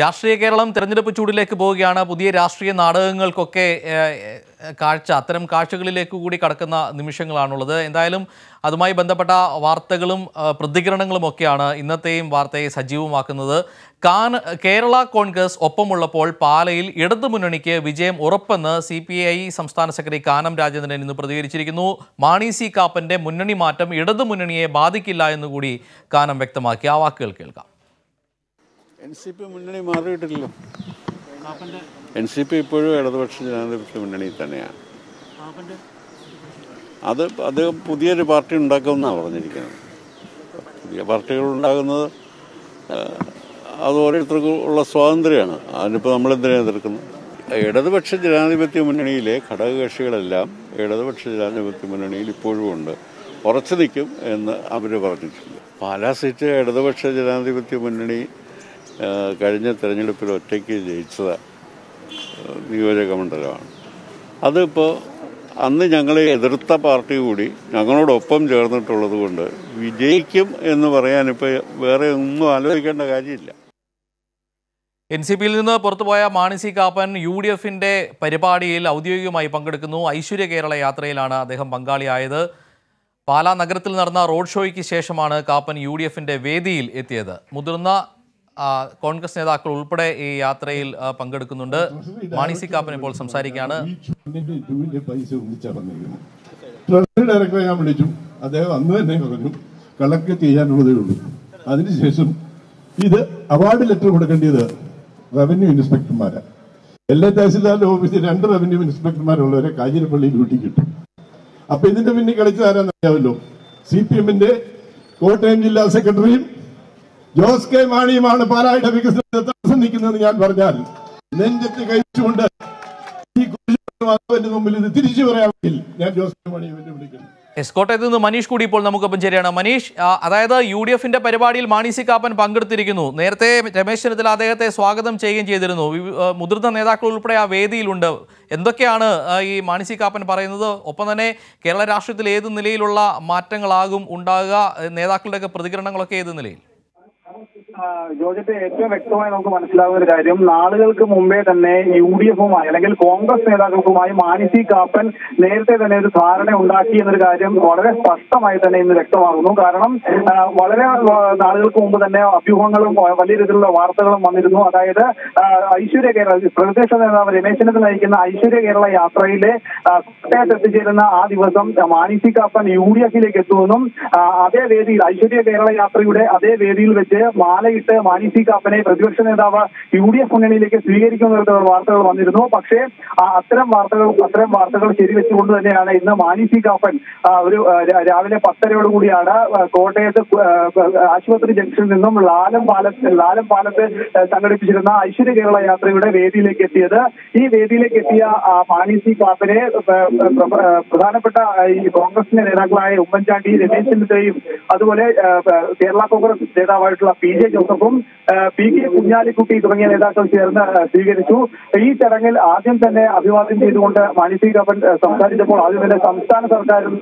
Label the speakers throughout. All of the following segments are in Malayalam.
Speaker 1: രാഷ്ട്രീയ കേരളം തെരഞ്ഞെടുപ്പ് ചൂടിലേക്ക് പോവുകയാണ് പുതിയ രാഷ്ട്രീയ നാടകങ്ങൾക്കൊക്കെ ഏഹ്, ഏഹ്, കാഴ്ച അത്തരം കാഴ്ചകളിലേക്ക് കൂടി കടക്കുന്ന നിമിഷങ്ങളാണുള്ളത് എന്തായാലും അതുമായി ബന്ധപ്പെട്ട വാർത്തകളും ഏഹ്, പ്രതികരണങ്ങളും ഒക്കെയാണ് ഇന്നത്തെയും വാർത്തയെ സജീവമാക്കുന്നത് കാൻ കേരള കോൺഗ്രസ് ഒപ്പമുള്ളപ്പോൾ പാലയിൽ ഇടതുമുന്നണിക്ക് വിജയം ഉറപ്പെന്ന് സി പി ഐ സംസ്ഥാന സെക്രട്ടറി കാനം രാജേന്ദ്രൻ ഇന്ന് പ്രതികരിച്ചിരിക്കുന്നു മാണി സി കാപ്പന്റെ മുന്നണി മാറ്റം ഇടതുമുന്നണിയെ ബാധിക്കില്ല എന്നുകൂടി കാനം വ്യക്തമാക്കി ആ വാക്കുകൾ കേൾക്കാം
Speaker 2: എൻ സി പി മുന്നണി മാറിയിട്ടില്ലല്ലോ എൻ സി പി ഇപ്പോഴും ഇടതുപക്ഷ ജനാധിപത്യ മുന്നണിയിൽ തന്നെയാണ് അത് അത് പുതിയൊരു പാർട്ടി ഉണ്ടാക്കുമെന്നാണ് പറഞ്ഞിരിക്കുന്നത് പുതിയ പാർട്ടികൾ ഉണ്ടാകുന്നത് ആ, അത് ഓരോരുത്തർക്കും ഉള്ള സ്വാതന്ത്ര്യമാണ് അതിനിപ്പോൾ നമ്മളെന്തിനാ എതിർക്കുന്നത് ഇടതുപക്ഷ ജനാധിപത്യ മുന്നണിയിലെ ഘടകകക്ഷികളെല്ലാം ഇടതുപക്ഷ ജനാധിപത്യ മുന്നണിയിൽ ഇപ്പോഴും ഉണ്ട് ഉറച്ചു നിൽക്കും എന്ന് അവർ പറഞ്ഞിട്ടുണ്ട് പാലാ സീറ്റ് ഇടതുപക്ഷ ജനാധിപത്യ മുന്നണി ആ, കഴിഞ്ഞ തെരഞ്ഞെടുപ്പിൽ ഒറ്റയ്ക്ക് ജയിച്ചത് നിയോജക മണ്ഡലമാണ് അതിപ്പോൾ അന്ന് ഞങ്ങളെ എതിർത്ത പാർട്ടി കൂടി ഞങ്ങളോടൊപ്പം ചേർന്നിട്ടുള്ളത് കൊണ്ട് വിജയിക്കും എന്ന് പറയാനിപ്പോൾ വേറെ ഒന്നും ആലോചിക്കേണ്ട കാര്യമില്ല
Speaker 1: എൻ സി പിയിൽ നിന്ന് പുറത്തുപോയ Mani C Kappan U D എഫിന്റെ പരിപാടിയിൽ ഔദ്യോഗികമായി പങ്കെടുക്കുന്നു ഐശ്വര്യ കേരള യാത്രയിലാണ് അദ്ദേഹം പങ്കാളിയായത് പാലാ നഗരത്തിൽ നടന്ന റോഡ് ഷോയ്ക്ക് ശേഷമാണ് കാപ്പൻ യു ഡി എഫിന്റെ വേദിയിൽ എത്തിയത് മുതിർന്ന ആ, കോൺഗ്രസ് നേതാക്കൾ ഉൾപ്പെടെ ഈ യാത്രയിൽ ആ, പങ്കെടുക്കുന്നുണ്ട് മാണി സി കാപ്പൻ ഇപ്പോൾ സംസാരിക്കുകയാണ്
Speaker 3: ഇതിന്റെ ടൂവിന്റെ പൈസ ഒന്നിച്ചടന്നിരിക്കുന്നു ട്രഷറി ഡയറക്ടറെ ഞാൻ വിളിച്ചു അദ്ദേഹം അന്ന് തന്നെ പറഞ്ഞു കളക്ട് ചെയ്യാനുള്ളതേ ഉള്ളൂ അതിനുശേഷം ഇത് അവാർഡ് ലെറ്റർ കൊടുക്കേണ്ടത് റവന്യൂ ഇൻസ്പെക്ടർമാരാ എല്ലാ തഹസിൽദാരുടെ ഓഫീസിൽ രണ്ട് റവന്യൂ ഇൻസ്പെക്ടർമാരുള്ളവരെ കാഞ്ഞിരപ്പള്ളി ഡ്യൂട്ടി കിട്ടും അപ്പൊ ഇതിന്റെ പിന്നിൽ കളിച്ചതാരാന്നറിയാമല്ലോ സി പി എമ്മിന്റെ കോട്ടയം ജില്ലാ സെക്രട്ടറിയും ജോസ് കെ മാണിയുമാണ് പാലായുടെ വികസനത്തിന് തടസ്സം നിൽക്കുന്നതെന്ന് ഞാൻ പറഞ്ഞാൽ നെഞ്ചത്ത് കഴിച്ചുകൊണ്ട് ഈ കുരിശുമാധവന്റെ മുമ്പിൽ ഇത് തിരിച്ചു പറയാമെങ്കിൽ ഞാൻ ജോസ് കെ മാണിയെ വെല്ലുവിളിക്കുന്നു
Speaker 1: എസ് കോട്ടയത്ത് നിന്ന് മനീഷ് കൂടി ഇപ്പോൾ നമുക്കൊപ്പം ചേരുകയാണ് മനീഷ് ആ, അതായത് യു ഡി എഫിന്റെ പരിപാടിയിൽ മാണി സി കാപ്പൻ പങ്കെടുത്തിരിക്കുന്നു നേരത്തെ രമേശ് ചെന്നിത്തല അദ്ദേഹത്തെ സ്വാഗതം ചെയ്യുകയും ചെയ്തിരുന്നു വിവി- ആ, മുതിർന്ന നേതാക്കൾ ഉൾപ്പെടെ ആ വേദിയിലുണ്ട് എന്തൊക്കെയാണ് ആ, ഈ മാണി സി കാപ്പൻ പറയുന്നത് ഒപ്പം തന്നെ കേരള രാഷ്ട്രീയത്തിൽ ഏത് നിലയിലുള്ള മാറ്റങ്ങളാകും ഉണ്ടാകുക നേതാക്കളുടെയൊക്കെ പ്രതികരണങ്ങളൊക്കെ ഏത് നിലയിൽ
Speaker 4: ആ, ജോർജറ്റ് ഏറ്റവും വ്യക്തമായി നമുക്ക് മനസ്സിലാകുന്ന ഒരു കാര്യം നാളുകൾക്ക് മുമ്പേ തന്നെ യു ഡി എഫുമായി അല്ലെങ്കിൽ കോൺഗ്രസ് നേതാക്കൾക്കുമായി മാനിസി കാപ്പൻ നേരത്തെ തന്നെ ഒരു ധാരണ ഉണ്ടാക്കി എന്നൊരു കാര്യം വളരെ സ്പഷ്ടമായി തന്നെ ഇന്ന് വ്യക്തമാകുന്നു കാരണം ആ, വളരെ ആ, നാളുകൾക്ക് മുമ്പ് തന്നെ അഭ്യൂഹങ്ങളും ആ, വലിയ രീതിയിലുള്ള വാർത്തകളും വന്നിരുന്നു അതായത് ആ, ഐശ്വര്യ കേരള പ്രതിപക്ഷ നേതാവ് രമേശ് ചെന്നിത്തല നയിക്കുന്ന ഐശ്വര്യ കേരള യാത്രയിലെ ആ, കോട്ടയത്ത് എത്തിച്ചേരുന്ന ആ ദിവസം ആ, മാനിസി കാപ്പൻ യു ഡി എഫിലേക്ക് എത്തുമെന്നും ആ, അതേ വേദിയിൽ ഐശ്വര്യ കേരള യാത്രയുടെ അതേ വേദിയിൽ വെച്ച് മാലയിട്ട് മാനിസി കാപ്പനെ പ്രതിപക്ഷ നേതാവ് യു ഡി എഫ് മുന്നണിയിലേക്ക് സ്വീകരിക്കുന്ന തരത്തിലുള്ള വാർത്തകൾ വന്നിരുന്നു പക്ഷേ ആ, അത്തരം വാർത്തകൾ അത്തരം വാർത്തകൾ ശരിവെച്ചുകൊണ്ട് തന്നെയാണ് ഇന്ന് മാനിസി കാപ്പൻ ആ, ഒരു ആ, രാ- രാവിലെ പത്തരയോട് കൂടിയാണ് ആ, കോട്ടയത്ത് ആ, ആശുപത്രി ജംഗ്ഷനിൽ നിന്നും ലാലം പാലത്ത് ലാലം പാലത്ത് ആ, സംഘടിപ്പിച്ചിരുന്ന ഐശ്വര്യ കേരള യാത്രയുടെ വേദിയിലേക്ക് എത്തിയത് ഈ വേദിയിലേക്ക് എത്തിയ ആ, മാനിസി കാപ്പനെ ആ, പ്ര- ആ, പ്രധാനപ്പെട്ട ആ, ഈ കോൺഗ്രസിന്റെ നേതാക്കളായ ഉമ്മൻചാണ്ടി രമേശ് ചെന്നിത്തലയും അതുപോലെ ആ, ആ, കേരള കോൺഗ്രസ് നേതാവായിട്ടുള്ള പി ജെ ജോസഫും ആ, പി കെ കുഞ്ഞാലിക്കുട്ടി തുടങ്ങിയ നേതാക്കൾ ചേർന്ന് ആ, സ്വീകരിച്ചു ഈ ചടങ്ങിൽ ആദ്യം തന്നെ അഭിവാദ്യം ചെയ്തുകൊണ്ട് മാനിസി കാപ്പൻ ആ, സംസാരിച്ചപ്പോൾ ആദ്യം തന്നെ സംസ്ഥാന സർക്കാരും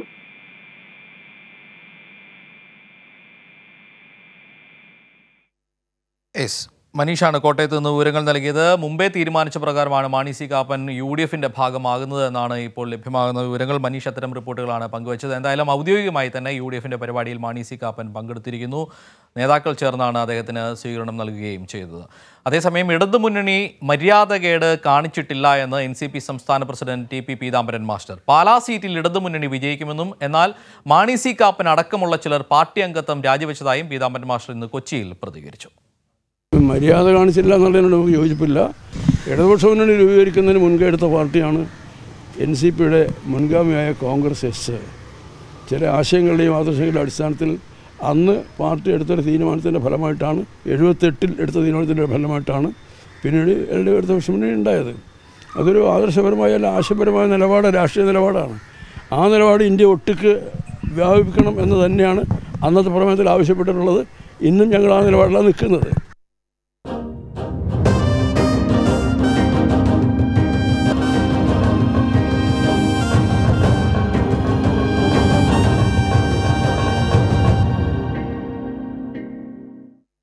Speaker 1: എസ് മനീഷാണ് കോട്ടയത്ത് നിന്ന് വിവരങ്ങൾ നൽകിയത് മുമ്പേ തീരുമാനിച്ച പ്രകാരമാണ് Mani C Kappan U D എഫിന്റെ ഭാഗമാകുന്നത് എന്നാണ് ഇപ്പോൾ ലഭ്യമാകുന്ന വിവരങ്ങൾ മനീഷ് അത്തരം റിപ്പോർട്ടുകളാണ് പങ്കുവച്ചത് എന്തായാലും ഔദ്യോഗികമായി തന്നെ യു ഡി എഫിന്റെ പരിപാടിയിൽ മാണി സി കാപ്പൻ പങ്കെടുത്തിരിക്കുന്നു നേതാക്കൾ ചേർന്നാണ് അദ്ദേഹത്തിന് സ്വീകരണം നൽകുകയും ചെയ്തത് അതേസമയം ഇടതുമുന്നണി മര്യാദകേട് കാണിച്ചിട്ടില്ല എന്ന് എൻ സി പി സംസ്ഥാന president T P Peethambaran master Pala സീറ്റിൽ ഇടതുമുന്നണി വിജയിക്കുമെന്നും എന്നാൽ മാണി സി കാപ്പൻ അടക്കമുള്ള ചിലർ പാർട്ടി അംഗത്വം രാജിവെച്ചതായും പീതാംബരൻ മാസ്റ്റർ ഇന്ന് കൊച്ചിയിൽ പ്രതികരിച്ചു
Speaker 5: മര്യാദ കാണിച്ചില്ല എന്നുള്ളതിനോട് നമുക്ക് യോജിപ്പില്ല ഇടതുപക്ഷ മുന്നണി രൂപീകരിക്കുന്നതിന് മുൻകൈ എടുത്ത പാർട്ടിയാണ് എൻ സി പിയുടെ മുൻഗാമിയായ കോൺഗ്രസ് എസ് ചില ആശയങ്ങളുടെയും ആദർശങ്ങളുടെയും അടിസ്ഥാനത്തിൽ അന്ന് പാർട്ടി എടുത്തൊരു തീരുമാനത്തിൻ്റെ ഫലമായിട്ടാണ് എഴുപത്തെട്ടിൽ എടുത്ത തീരുമാനത്തിൻ്റെ ഫലമായിട്ടാണ് പിന്നീട് എൽ ഡി ഇടതുപക്ഷ മുന്നണി ഉണ്ടായത് അതൊരു ആദർശപരമായ അല്ല ആശയപരമായ നിലപാട് രാഷ്ട്രീയ നിലപാടാണ് ആ നിലപാട് ഇന്ത്യ ഒട്ടുക്ക് വ്യാപിപ്പിക്കണം എന്ന് തന്നെയാണ് അന്നത്തെ പ്രമേയത്തിൽ ആവശ്യപ്പെട്ടിട്ടുള്ളത് ഇന്നും ഞങ്ങൾ ആ നിലപാടിലാണ് നിൽക്കുന്നത്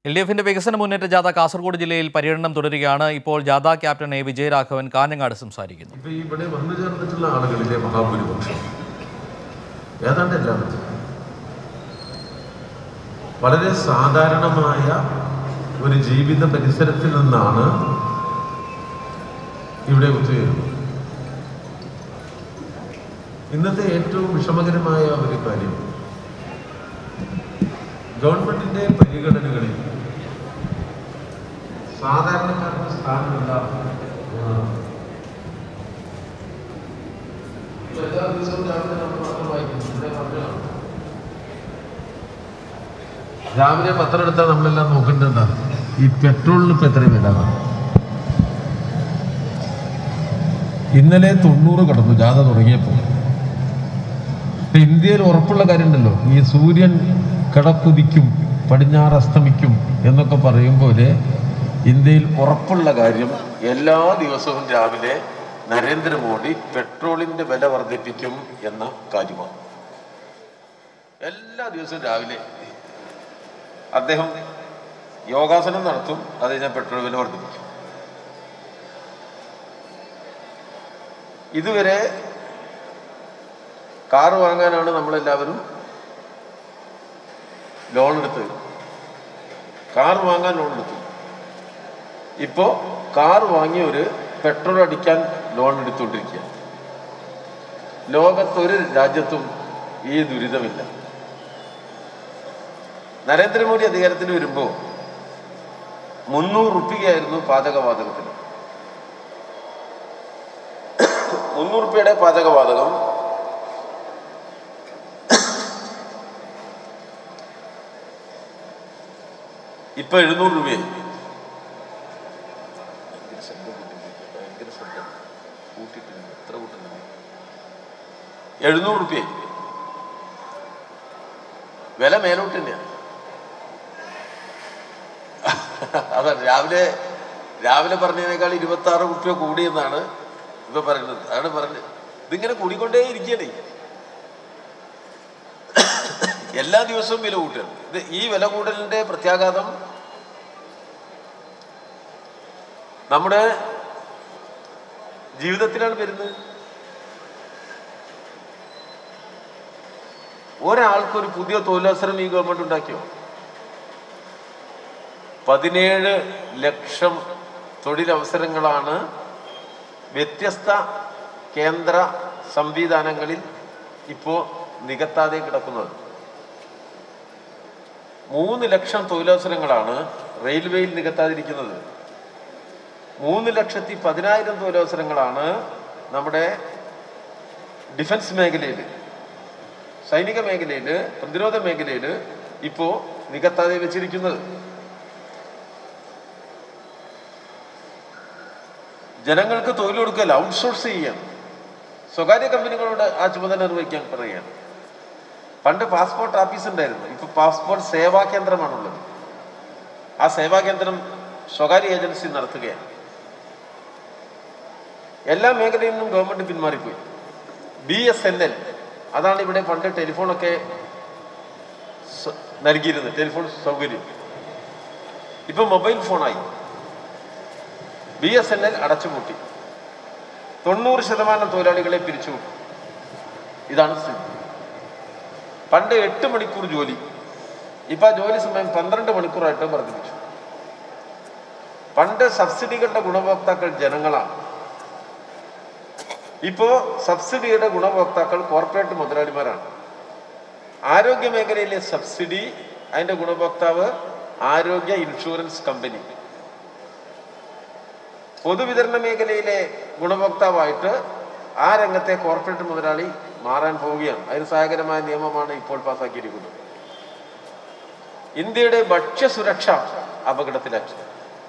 Speaker 1: എൽ ഡി എഫിന്റെ വികസന മുന്നേറ്റ ജാഥ കാസർഗോഡ് ജില്ലയിൽ പര്യടനം തുടരുകയാണ് ഇപ്പോൾ ജാഥ ക്യാപ്റ്റൻ എ വിജയരാഘവൻ കാഞ്ഞങ്ങാട് സംസാരിക്കുന്നു
Speaker 6: ഇപ്പൊ ഈ ഇവിടെ വന്നു ചേർന്നിട്ടുള്ള ആളുകളിലെ മഹാഭൂരിപക്ഷം ഏതാണ്ട് എല്ലാവരും വളരെ സാധാരണമായ ഒരു ജീവിത പരിസരത്തിൽ നിന്നാണ് ഇവിടെ ഒത്തുചേരുന്നത് ഇന്നത്തെ ഏറ്റവും വിഷമകരമായ ഒരു കാര്യം ഗവൺമെന്റിന്റെ പരിഗണനകളിൽ സാധാരണക്കാർക്ക് സ്ഥാനമില്ല എന്നതാണ് എല്ലാ ദിവസവും രാവിലെ നമ്മൾ പത്രം വായിക്കുന്നു ഇവിടെ പത്രമാണ്. രാവിലെ പത്രം എടുത്താൽ നമ്മളെല്ലാം നോക്കേണ്ടത് എന്താണ് ഈ പെട്രോളിന് ഇപ്പൊ എത്ര വില ഇന്നലെ തൊണ്ണൂറ് കടന്നു ജാഥ തുടങ്ങിയപ്പോൾ ഇപ്പൊ ഇന്ത്യയിൽ ഉറപ്പുള്ള കാര്യമുണ്ടല്ലോ ഈ സൂര്യൻ കടക്കുതിക്കും പടിഞ്ഞാറ് അസ്തമിക്കും എന്നൊക്കെ പറയും പോലെ ഇന്ത്യയിൽ ഉറപ്പുള്ള കാര്യം എല്ലാ ദിവസവും രാവിലെ നരേന്ദ്രമോദി പെട്രോളിന്റെ വില വർദ്ധിപ്പിക്കും എന്ന കാര്യമാണ് എല്ലാ ദിവസവും രാവിലെ അദ്ദേഹം യോഗാസനം നടത്തും അത് കഴിഞ്ഞാൽ പെട്രോൾ വില വർദ്ധിപ്പിക്കും ഇതുവരെ കാറ് വാങ്ങാനാണ് നമ്മളെല്ലാവരും ലോൺ എടുത്തത് കാർ വാങ്ങാൻ ലോൺ എടുത്തു ഇപ്പോ കാർ വാങ്ങിയൊരു പെട്രോൾ അടിക്കാൻ ലോൺ എടുത്തുകൊണ്ടിരിക്കുക ലോകത്തൊരു രാജ്യത്തും ഈ ദുരിതമില്ല നരേന്ദ്രമോദി അധികാരത്തിൽ വരുമ്പോൾ മുന്നൂറ് റുപ്യയായിരുന്നു പാചകവാതകത്തിന് മുന്നൂറ് റുപ്യയുടെ പാചകവാതകം ഇപ്പൊ എഴുന്നൂറ് രൂപയായി ഭയങ്കര ശബ്ദം കൂട്ടിയിട്ടുണ്ട്. ഭയങ്കര ശബ്ദം കൂട്ടിയിട്ടുണ്ട് എത്ര കൂട്ടുന്നത് എഴുന്നൂറ് റുപ്യായി വില മേലോട്ട് തന്നെയാണ് അതാണ് രാവിലെ രാവിലെ പറഞ്ഞതിനേക്കാൾ ഇരുപത്തി ആറ് റുപ്യ കൂടിയെന്നാണ് ഇപ്പൊ പറയുന്നത് അതാണ് പറഞ്ഞത് ഇതിങ്ങനെ കൂടിക്കൊണ്ടേ ഇരിക്കണേ എല്ലാ ദിവസവും വില കൂട്ടുകയാണ് ഇത് ഈ വില കൂടലിന്റെ പ്രത്യാഘാതം നമ്മുടെ ജീവിതത്തിലാണ് വരുന്നത് ഒരാൾക്കൊരു പുതിയ തൊഴിലവസരം ഈ ഗവൺമെന്റ് ഉണ്ടാക്കിയോ പതിനേഴ് ലക്ഷം തൊഴിലവസരങ്ങളാണ് വ്യത്യസ്ത കേന്ദ്ര സംവിധാനങ്ങളിൽ ഇപ്പോൾ നികത്താതെ കിടക്കുന്നത് മൂന്ന് ലക്ഷം തൊഴിലവസരങ്ങളാണ് റെയിൽവേയിൽ നികത്താതിരിക്കുന്നത് മൂന്ന് ലക്ഷത്തി പതിനായിരം തൊഴിലവസരങ്ങളാണ് നമ്മുടെ ഡിഫൻസ് മേഖലയിൽ സൈനിക മേഖലയിൽ പ്രതിരോധ മേഖലയിൽ ഇപ്പോൾ നികത്താതെ വെച്ചിരിക്കുന്നത് ജനങ്ങൾക്ക് തൊഴിൽ കൊടുക്കല്ല ഔട്ട്സോഴ്സ് ചെയ്യാൻ സ്വകാര്യ കമ്പനികളോട് ആ ചുമതല നിർവഹിക്കാൻ പറയുകയാണ് പണ്ട് പാസ്പോർട്ട് ഓഫീസ് ഉണ്ടായിരുന്നു ഇപ്പൊ പാസ്പോർട്ട് സേവാ കേന്ദ്രമാണുള്ളത് ആ സേവാ കേന്ദ്രം സ്വകാര്യ ഏജൻസി നടത്തുകയാണ് എല്ലാ മേഖലയിൽ നിന്നും ഗവൺമെന്റ് പിന്മാറിപ്പോയി ബി എസ് എൻ എൽ അതാണ് ഇവിടെ പണ്ട് ടെലിഫോണൊക്കെ സ- നൽകിയിരുന്നത് ടെലിഫോൺ സൗകര്യം ഇപ്പൊ മൊബൈൽ ഫോണായി ബി എസ് എൻ എൽ അടച്ചുപൂട്ടി തൊണ്ണൂറ് ശതമാനം തൊഴിലാളികളെ പിരിച്ചുവിട്ടു ഇതാണ് സ്ഥിതി പണ്ട് എട്ട് മണിക്കൂർ ജോലി ഇപ്പൊ ആ ജോലി സമയം പന്ത്രണ്ട് മണിക്കൂറായിട്ട് വർദ്ധിപ്പിച്ചു പണ്ട് സബ്സിഡികളുടെ ഗുണഭോക്താക്കൾ ജനങ്ങളാണ് ഇപ്പോ സബ്സിഡിയുടെ ഗുണഭോക്താക്കൾ കോർപ്പറേറ്റ് മുതലാളിമാരാണ് ആരോഗ്യ മേഖലയിലെ സബ്സിഡി അതിന്റെ ഗുണഭോക്താവ് ആരോഗ്യ ഇൻഷുറൻസ് കമ്പനി പൊതുവിതരണ മേഖലയിലെ ഗുണഭോക്താവായിട്ട് ആ രംഗത്തെ കോർപ്പറേറ്റ് മുതലാളി മാറാൻ പോവുകയാണ് അതിന് സഹായകരമായ നിയമമാണ് ഇപ്പോൾ പാസാക്കിയിരിക്കുന്നത് ഇന്ത്യയുടെ ഭക്ഷ്യസുരക്ഷ അപകടത്തിലാക്കി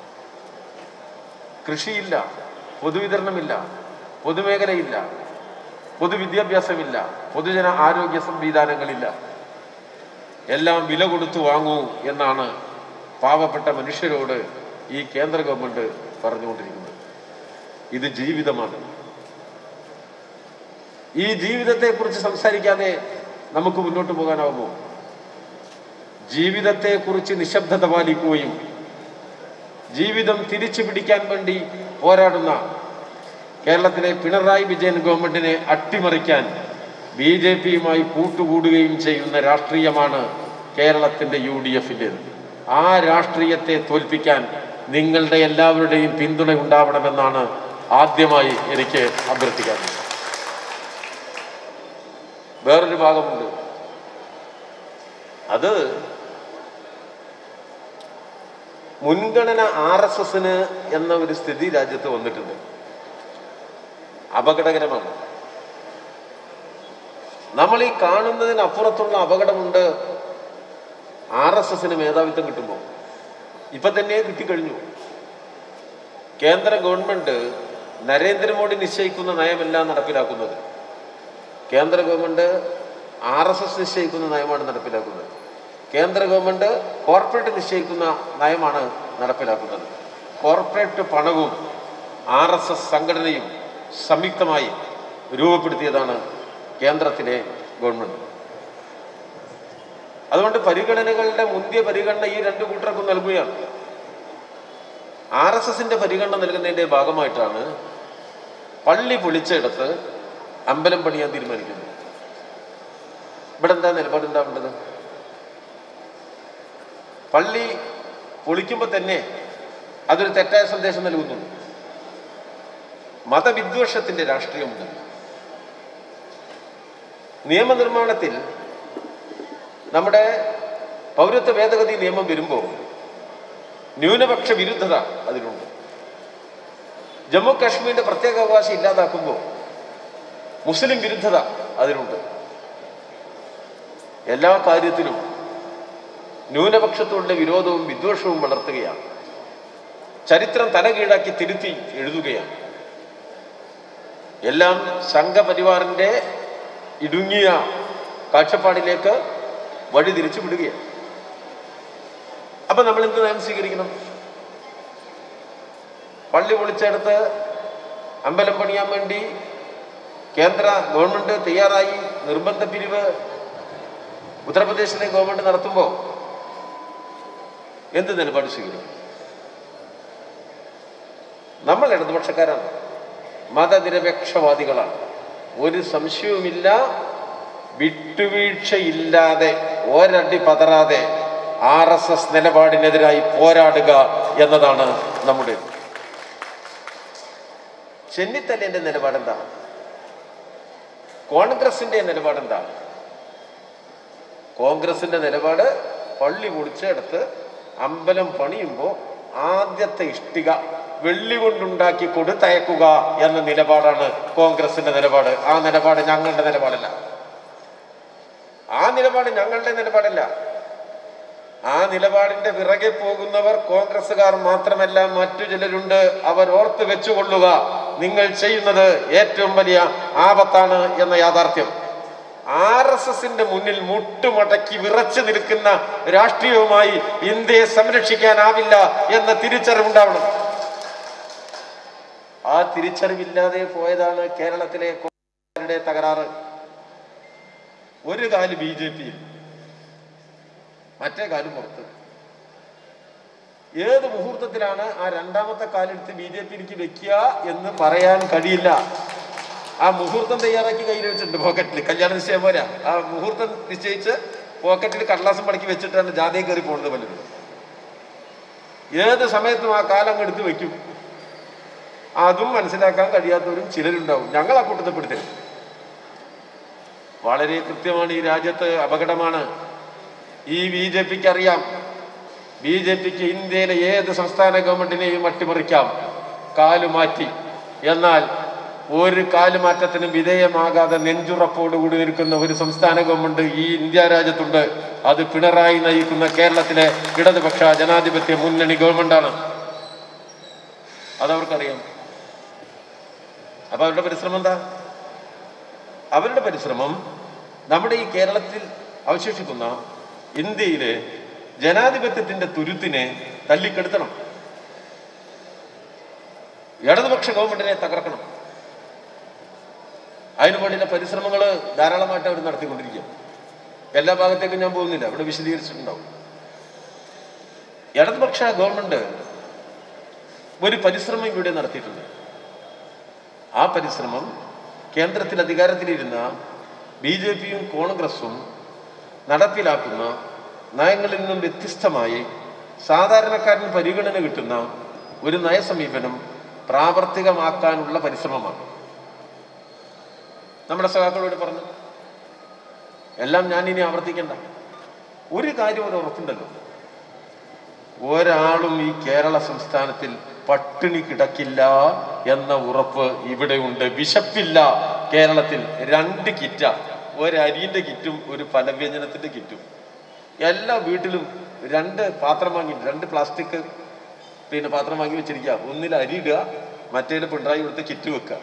Speaker 6: കൃഷിയില്ല പൊതുവിതരണമില്ല പൊതുമേഖലയില്ല പൊതുവിദ്യാഭ്യാസമില്ല പൊതുജന ആരോഗ്യ സംവിധാനങ്ങളില്ല എല്ലാം വില കൊടുത്തു വാങ്ങൂ എന്നാണ് പാവപ്പെട്ട മനുഷ്യരോട് ഈ കേന്ദ്ര ഗവൺമെന്റ് പറഞ്ഞുകൊണ്ടിരിക്കുന്നത് ഇത് ജീവിതമാണ് ഈ ജീവിതത്തെ കുറിച്ച് സംസാരിക്കാതെ നമുക്ക് മുന്നോട്ട് പോകാനാവുമോ ജീവിതത്തെക്കുറിച്ച് നിശബ്ദത പാലിക്കുകയും ജീവിതം തിരിച്ചു പിടിക്കാൻ വേണ്ടി പോരാടുന്ന കേരളത്തിലെ പിണറായി വിജയൻ ഗവൺമെന്റിനെ അട്ടിമറിക്കാൻ ബി ജെ പിയുമായി കൂട്ടുകൂടുകയും ചെയ്യുന്ന രാഷ്ട്രീയമാണ് കേരളത്തിന്റെ യു ഡി എഫിൻ്റെത് ആ രാഷ്ട്രീയത്തെ തോൽപ്പിക്കാൻ നിങ്ങളുടെ എല്ലാവരുടെയും പിന്തുണ ഉണ്ടാവണമെന്നാണ് ആദ്യമായി എനിക്ക് അഭ്യർത്ഥിക്കാറുള്ളത് വേറൊരു ഭാഗമുണ്ട് അത് മുൻഗണന ആർ എസ് എസിന് എന്ന ഒരു സ്ഥിതി രാജ്യത്ത് വന്നിട്ടുണ്ട് അപകടകരമാണ് നമ്മൾ ഈ കാണുന്നതിനപ്പുറത്തുള്ള അപകടമുണ്ട് ആർ എസ് എസിന് മേധാവിത്വം കിട്ടുമ്പോൾ ഇപ്പൊ തന്നെ കിട്ടിക്കഴിഞ്ഞു കേന്ദ്ര ഗവൺമെന്റ് നരേന്ദ്രമോദി നിശ്ചയിക്കുന്ന നയമല്ല നടപ്പിലാക്കുന്നത് കേന്ദ്ര ഗവൺമെന്റ് ആർ എസ് എസ് നിശ്ചയിക്കുന്ന നയമാണ് നടപ്പിലാക്കുന്നത് കേന്ദ്ര ഗവൺമെന്റ് കോർപ്പറേറ്റ് നിശ്ചയിക്കുന്ന നയമാണ് നടപ്പിലാക്കുന്നത് കോർപ്പറേറ്റ് പണവും ആർ എസ് എസ് സംഘടനയും സംയുക്തമായി രൂപപ്പെടുത്തിയതാണ് കേന്ദ്രത്തിലെ ഗവൺമെന്റ് അതുകൊണ്ട് പരിഗണനകളുടെ മുന്തിയ പരിഗണന ഈ രണ്ടു കൂട്ടർക്കും നൽകുകയാണ് ആർ എസ് എസിന്റെ പരിഗണന നൽകുന്നതിന്റെ ഭാഗമായിട്ടാണ് പള്ളി പൊളിച്ചെടുത്ത് അമ്പലം പണിയാൻ തീരുമാനിക്കുന്നത് ഇവിടെ എന്താ നിലപാടുണ്ടാവേണ്ടത് പള്ളി പൊളിക്കുമ്പോൾ തന്നെ അതൊരു തെറ്റായ സന്ദേശം നൽകുന്നുണ്ട് മതവിദ്വേഷത്തിന്റെ രാഷ്ട്രീയമുണ്ട് നിയമനിർമ്മാണത്തിൽ നമ്മുടെ പൗരത്വ ഭേദഗതി നിയമം വരുമ്പോൾ ന്യൂനപക്ഷ വിരുദ്ധത അതിലുണ്ട് ജമ്മു കാശ്മീരിന്റെ പ്രത്യേക അവകാശം ഇല്ലാതാക്കുമ്പോൾ മുസ്ലിം വിരുദ്ധത അതിലുണ്ട് എല്ലാ കാര്യത്തിലും ന്യൂനപക്ഷത്തോടുള്ള വിരോധവും വിദ്വേഷവും വളർത്തുകയാണ് ചരിത്രം തലകീഴാക്കി തിരുത്തി എഴുതുകയാണ് എല്ലാം സംഘപരിവാറിന്റെ ഇടുങ്ങിയ കാഴ്ചപ്പാടിലേക്ക് വഴി തിരിച്ചു വിടുകയാണ് അപ്പൊ നമ്മൾ എന്ത് നയം സ്വീകരിക്കണം പള്ളി പൊളിച്ചെടുത്ത് അമ്പലം പണിയാൻ വേണ്ടി കേന്ദ്ര ഗവൺമെന്റ് തയ്യാറായി നിർബന്ധ പിരിവ് ഉത്തർപ്രദേശിലെ ഗവൺമെന്റ് നടത്തുമ്പോൾ എന്ത് നിലപാട് സ്വീകരിക്കും നമ്മൾ ഇടതുപക്ഷക്കാരാണ് മതനിരപേക്ഷവാദികളാണ് ഒരു സംശയവുമില്ല വിട്ടുവീഴ്ചയില്ലാതെ ഒരടി പതറാതെ ആർ എസ് എസ് നിലപാടിനെതിരായി പോരാടുക എന്നതാണ് നമ്മുടെ ചെന്നിത്തലേന്റെ നിലപാടെന്താ കോൺഗ്രസിന്റെ നിലപാടെന്താ കോൺഗ്രസിന്റെ നിലപാട് പള്ളി പൊളിച്ചെടുത്ത് അമ്പലം പണിയുമ്പോൾ ആദ്യത്തെ ഇഷ്ടിക വെള്ളി കൊണ്ടുണ്ടാക്കി കൊടുത്തയക്കുക എന്ന നിലപാടാണ് കോൺഗ്രസിന്റെ നിലപാട് ആ നിലപാട് ഞങ്ങളുടെ നിലപാടല്ല ആ നിലപാട് ഞങ്ങളുടെ നിലപാടല്ല ആ നിലപാടിന്റെ പിറകെ പോകുന്നവർ കോൺഗ്രസ്സുകാർ മാത്രമല്ല മറ്റു ചിലരുണ്ട് അവർ ഓർത്ത് വെച്ചുകൊള്ളുക നിങ്ങൾ ചെയ്യുന്നത് ഏറ്റവും വലിയ ആപത്താണ് എന്ന യാഥാർത്ഥ്യം ആർ എസ് എസിന്റെ മുന്നിൽ മുട്ടുമടക്കി വിറച്ചു നിൽക്കുന്ന രാഷ്ട്രീയവുമായി ഇന്ത്യയെ സംരക്ഷിക്കാനാവില്ല എന്ന തിരിച്ചറിവുണ്ടാവണം ആ തിരിച്ചറിവില്ലാതെ പോയതാണ് കേരളത്തിലെ കോൺഗ്രസുകാരുടെ തകരാറ് ഒരു കാല് ബി ജെ പിയിൽ മറ്റേ കാല് പുറത്ത് ഏത് മുഹൂർത്തത്തിലാണ് ആ രണ്ടാമത്തെ കാലെടുത്ത് ബി ജെ പിയിലേക്ക് വെക്കുക എന്ന് പറയാൻ കഴിയില്ല ആ മുഹൂർത്തം തയ്യാറാക്കി കയ്യിൽ വെച്ചിട്ടുണ്ട് പോക്കറ്റിൽ കല്യാണ നിശ്ചയം പോരാ ആ മുഹൂർത്തം നിശ്ചയിച്ച് പോക്കറ്റിൽ കടലാസം മടക്കി വെച്ചിട്ടാണ് ജാഥയെ കയറി പോകുന്നത് പലരും ഏത് സമയത്തും ആ കാലം അങ്ങ് എടുത്ത് വെക്കും അതും മനസ്സിലാക്കാൻ കഴിയാത്തവരും ചിലരുണ്ടാവും ഞങ്ങൾ ആ കൂട്ടത്തിൽ പെടുത്തരുത് വളരെ കൃത്യമാണ് ഈ രാജ്യത്ത് അപകടമാണ് ഈ ബി ജെ പിക്ക് അറിയാം ബി ജെ പിക്ക് ഇന്ത്യയിലെ ഏത് സംസ്ഥാന ഗവൺമെന്റിനെയും അട്ടിമറിക്കാം കാലുമാറ്റി എന്നാൽ ഒരു കാലുമാറ്റത്തിനും വിധേയമാകാതെ നെഞ്ചുറപ്പോടുകൂടി നിൽക്കുന്ന ഒരു സംസ്ഥാന ഗവൺമെന്റ് ഈ ഇന്ത്യ രാജ്യത്തുണ്ട് അത് പിണറായി നയിക്കുന്ന കേരളത്തിലെ ഇടതുപക്ഷ ജനാധിപത്യ മുന്നണി ഗവൺമെന്റാണ് അതവർക്കറിയാം അപ്പൊ അവരുടെ പരിശ്രമം എന്താ അവരുടെ പരിശ്രമം നമ്മുടെ ഈ കേരളത്തിൽ അവശേഷിക്കുന്ന ഇന്ത്യയിലെ ജനാധിപത്യത്തിന്റെ തുരുത്തിനെ തല്ലിക്കെടുത്തണം ഇടതുപക്ഷ ഗവൺമെന്റിനെ തകർക്കണം അതിനു വേണ്ടിയുള്ള പരിശ്രമങ്ങൾ ധാരാളമായിട്ട് അവർ നടത്തിക്കൊണ്ടിരിക്കുക എല്ലാ ഭാഗത്തേക്കും ഞാൻ പോകുന്നില്ല അവിടെ വിശദീകരിച്ചിട്ടുണ്ടാവും ഇടതുപക്ഷ ഗവൺമെന്റ് ഒരു പരിശ്രമം ഇവിടെ നടത്തിയിട്ടുണ്ട് ആ പരിശ്രമം കേന്ദ്രത്തിൽ അധികാരത്തിലിരുന്ന ബി ജെ പിയും കോൺഗ്രസും നടപ്പിലാക്കുന്ന നയങ്ങളിൽ നിന്നും വ്യത്യസ്തമായി സാധാരണക്കാരന് പരിഗണന കിട്ടുന്ന ഒരു നയസമീപനം പ്രാവർത്തികമാക്കാനുള്ള പരിശ്രമമാണ് നമ്മുടെ സഖാക്കളോട് പറഞ്ഞു എല്ലാം ഞാൻ ഇനി ആവർത്തിക്കണ്ട ഒരു കാര്യം ഒരു ഉറപ്പുണ്ടല്ലോ ഒരാളും ഈ കേരള സംസ്ഥാനത്തിൽ പട്ടിണി കിടക്കില്ല എന്ന ഉറപ്പ് ഇവിടെയുണ്ട് വിശപ്പില്ല കേരളത്തിൽ രണ്ട് കിറ്റ ഒരു അരിന്റെ കിറ്റും ഒരു ഫലവ്യഞ്ജനത്തിന്റെ കിറ്റും എല്ലാ വീട്ടിലും രണ്ട് പാത്രം വാങ്ങി രണ്ട് പ്ലാസ്റ്റിക് പിന്നെ പാത്രം വാങ്ങി വെച്ചിരിക്കുക ഒന്നിൽ അരി ഇടുക മറ്റേതിൽ പിണറായി കൊടുത്ത് കിറ്റ് വെക്കുക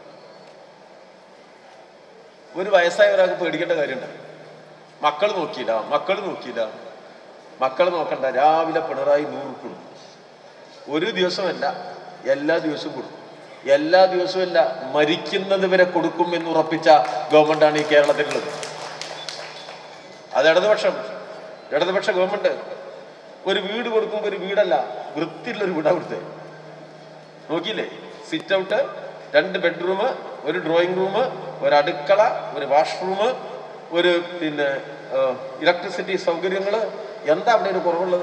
Speaker 6: ഒരു വയസ്സായ ഒരാൾക്ക് പേടിക്കേണ്ട കാര്യമുണ്ട് മക്കൾ നോക്കിയില്ല മക്കൾ നോക്കിയില്ല മക്കൾ നോക്കണ്ട രാവിലെ പിണറായി നൂറ് കൊടുക്കും ഒരു ദിവസമല്ല എല്ലാ ദിവസവും കൊടുക്കും എല്ലാ ദിവസവും അല്ല മരിക്കുന്നത് വരെ കൊടുക്കും എന്ന് ഉറപ്പിച്ച ഗവൺമെന്റാണ് ഈ കേരളത്തിലുള്ളത് അത് ഇടതുപക്ഷം ഇടതുപക്ഷ ഗവൺമെന്റ് ഒരു വീട് കൊടുക്കുമ്പോൾ ഒരു വീടല്ല വൃത്തിയുള്ള ഒരു വീടാ കൊടുത്തത് നോക്കിയില്ലേ സിറ്റ് ഔട്ട് രണ്ട് ബെഡ്റൂം ഒരു ഡ്രോയിങ് റൂം ഒരു അടുക്കള ഒരു വാഷ്റൂം ഒരു പിന്നെ ഇലക്ട്രിസിറ്റി സൗകര്യങ്ങൾ എന്താ അവിടെ ഒരു കുറവുള്ളത്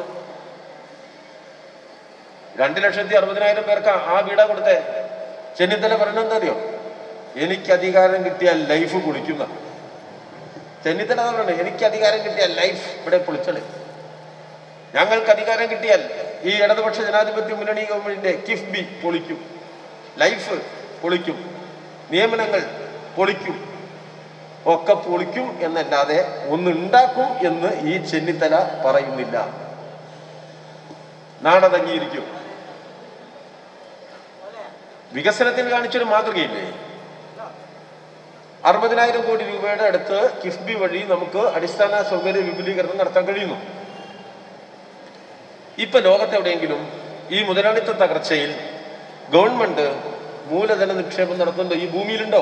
Speaker 6: രണ്ട് ലക്ഷത്തി അറുപതിനായിരം പേർക്ക് ആ വീടാ കൊടുത്തേ ചെന്നിത്തല പറഞ്ഞെന്താ അറിയോ എനിക്ക് അധികാരം കിട്ടിയാൽ ലൈഫ് കുളിക്കുന്ന ചെന്നിത്തല അതാ പറഞ്ഞത് എനിക്ക് അധികാരം കിട്ടിയാൽ ലൈഫ് ഇവിടെ പൊളിച്ചളെ ഞങ്ങൾക്ക് അധികാരം കിട്ടിയാൽ ഈ ഇടതുപക്ഷ ജനാധിപത്യ മുന്നണി ഗവൺമെന്റിന്റെ കിഫ്ബി പൊളിക്കും ലൈഫ് പൊളിക്കും നിയമനങ്ങൾ പൊളിക്കും ഒക്കെ പൊളിക്കും എന്നല്ലാതെ ഒന്നുണ്ടാക്കും എന്ന് ഈ ചെന്നിത്തല പറയുന്നില്ല നാടതങ്ങിയിരിക്കും വികസനത്തിന് കാണിച്ചൊരു മാതൃകയില്ലേ അറുപതിനായിരം കോടി രൂപയുടെ അടുത്ത് കിഫ്ബി വഴി നമുക്ക് അടിസ്ഥാന സൗകര്യ വിപുലീകരണം നടത്താൻ കഴിയുന്നു ഇപ്പൊ ലോകത്തെവിടെയെങ്കിലും ഈ മുതലാളിത്ത തകർച്ചയിൽ ഗവൺമെന്റ് മൂലധന നിക്ഷേപം നടത്തുന്നുണ്ടോ ഈ ഭൂമിയിലുണ്ടോ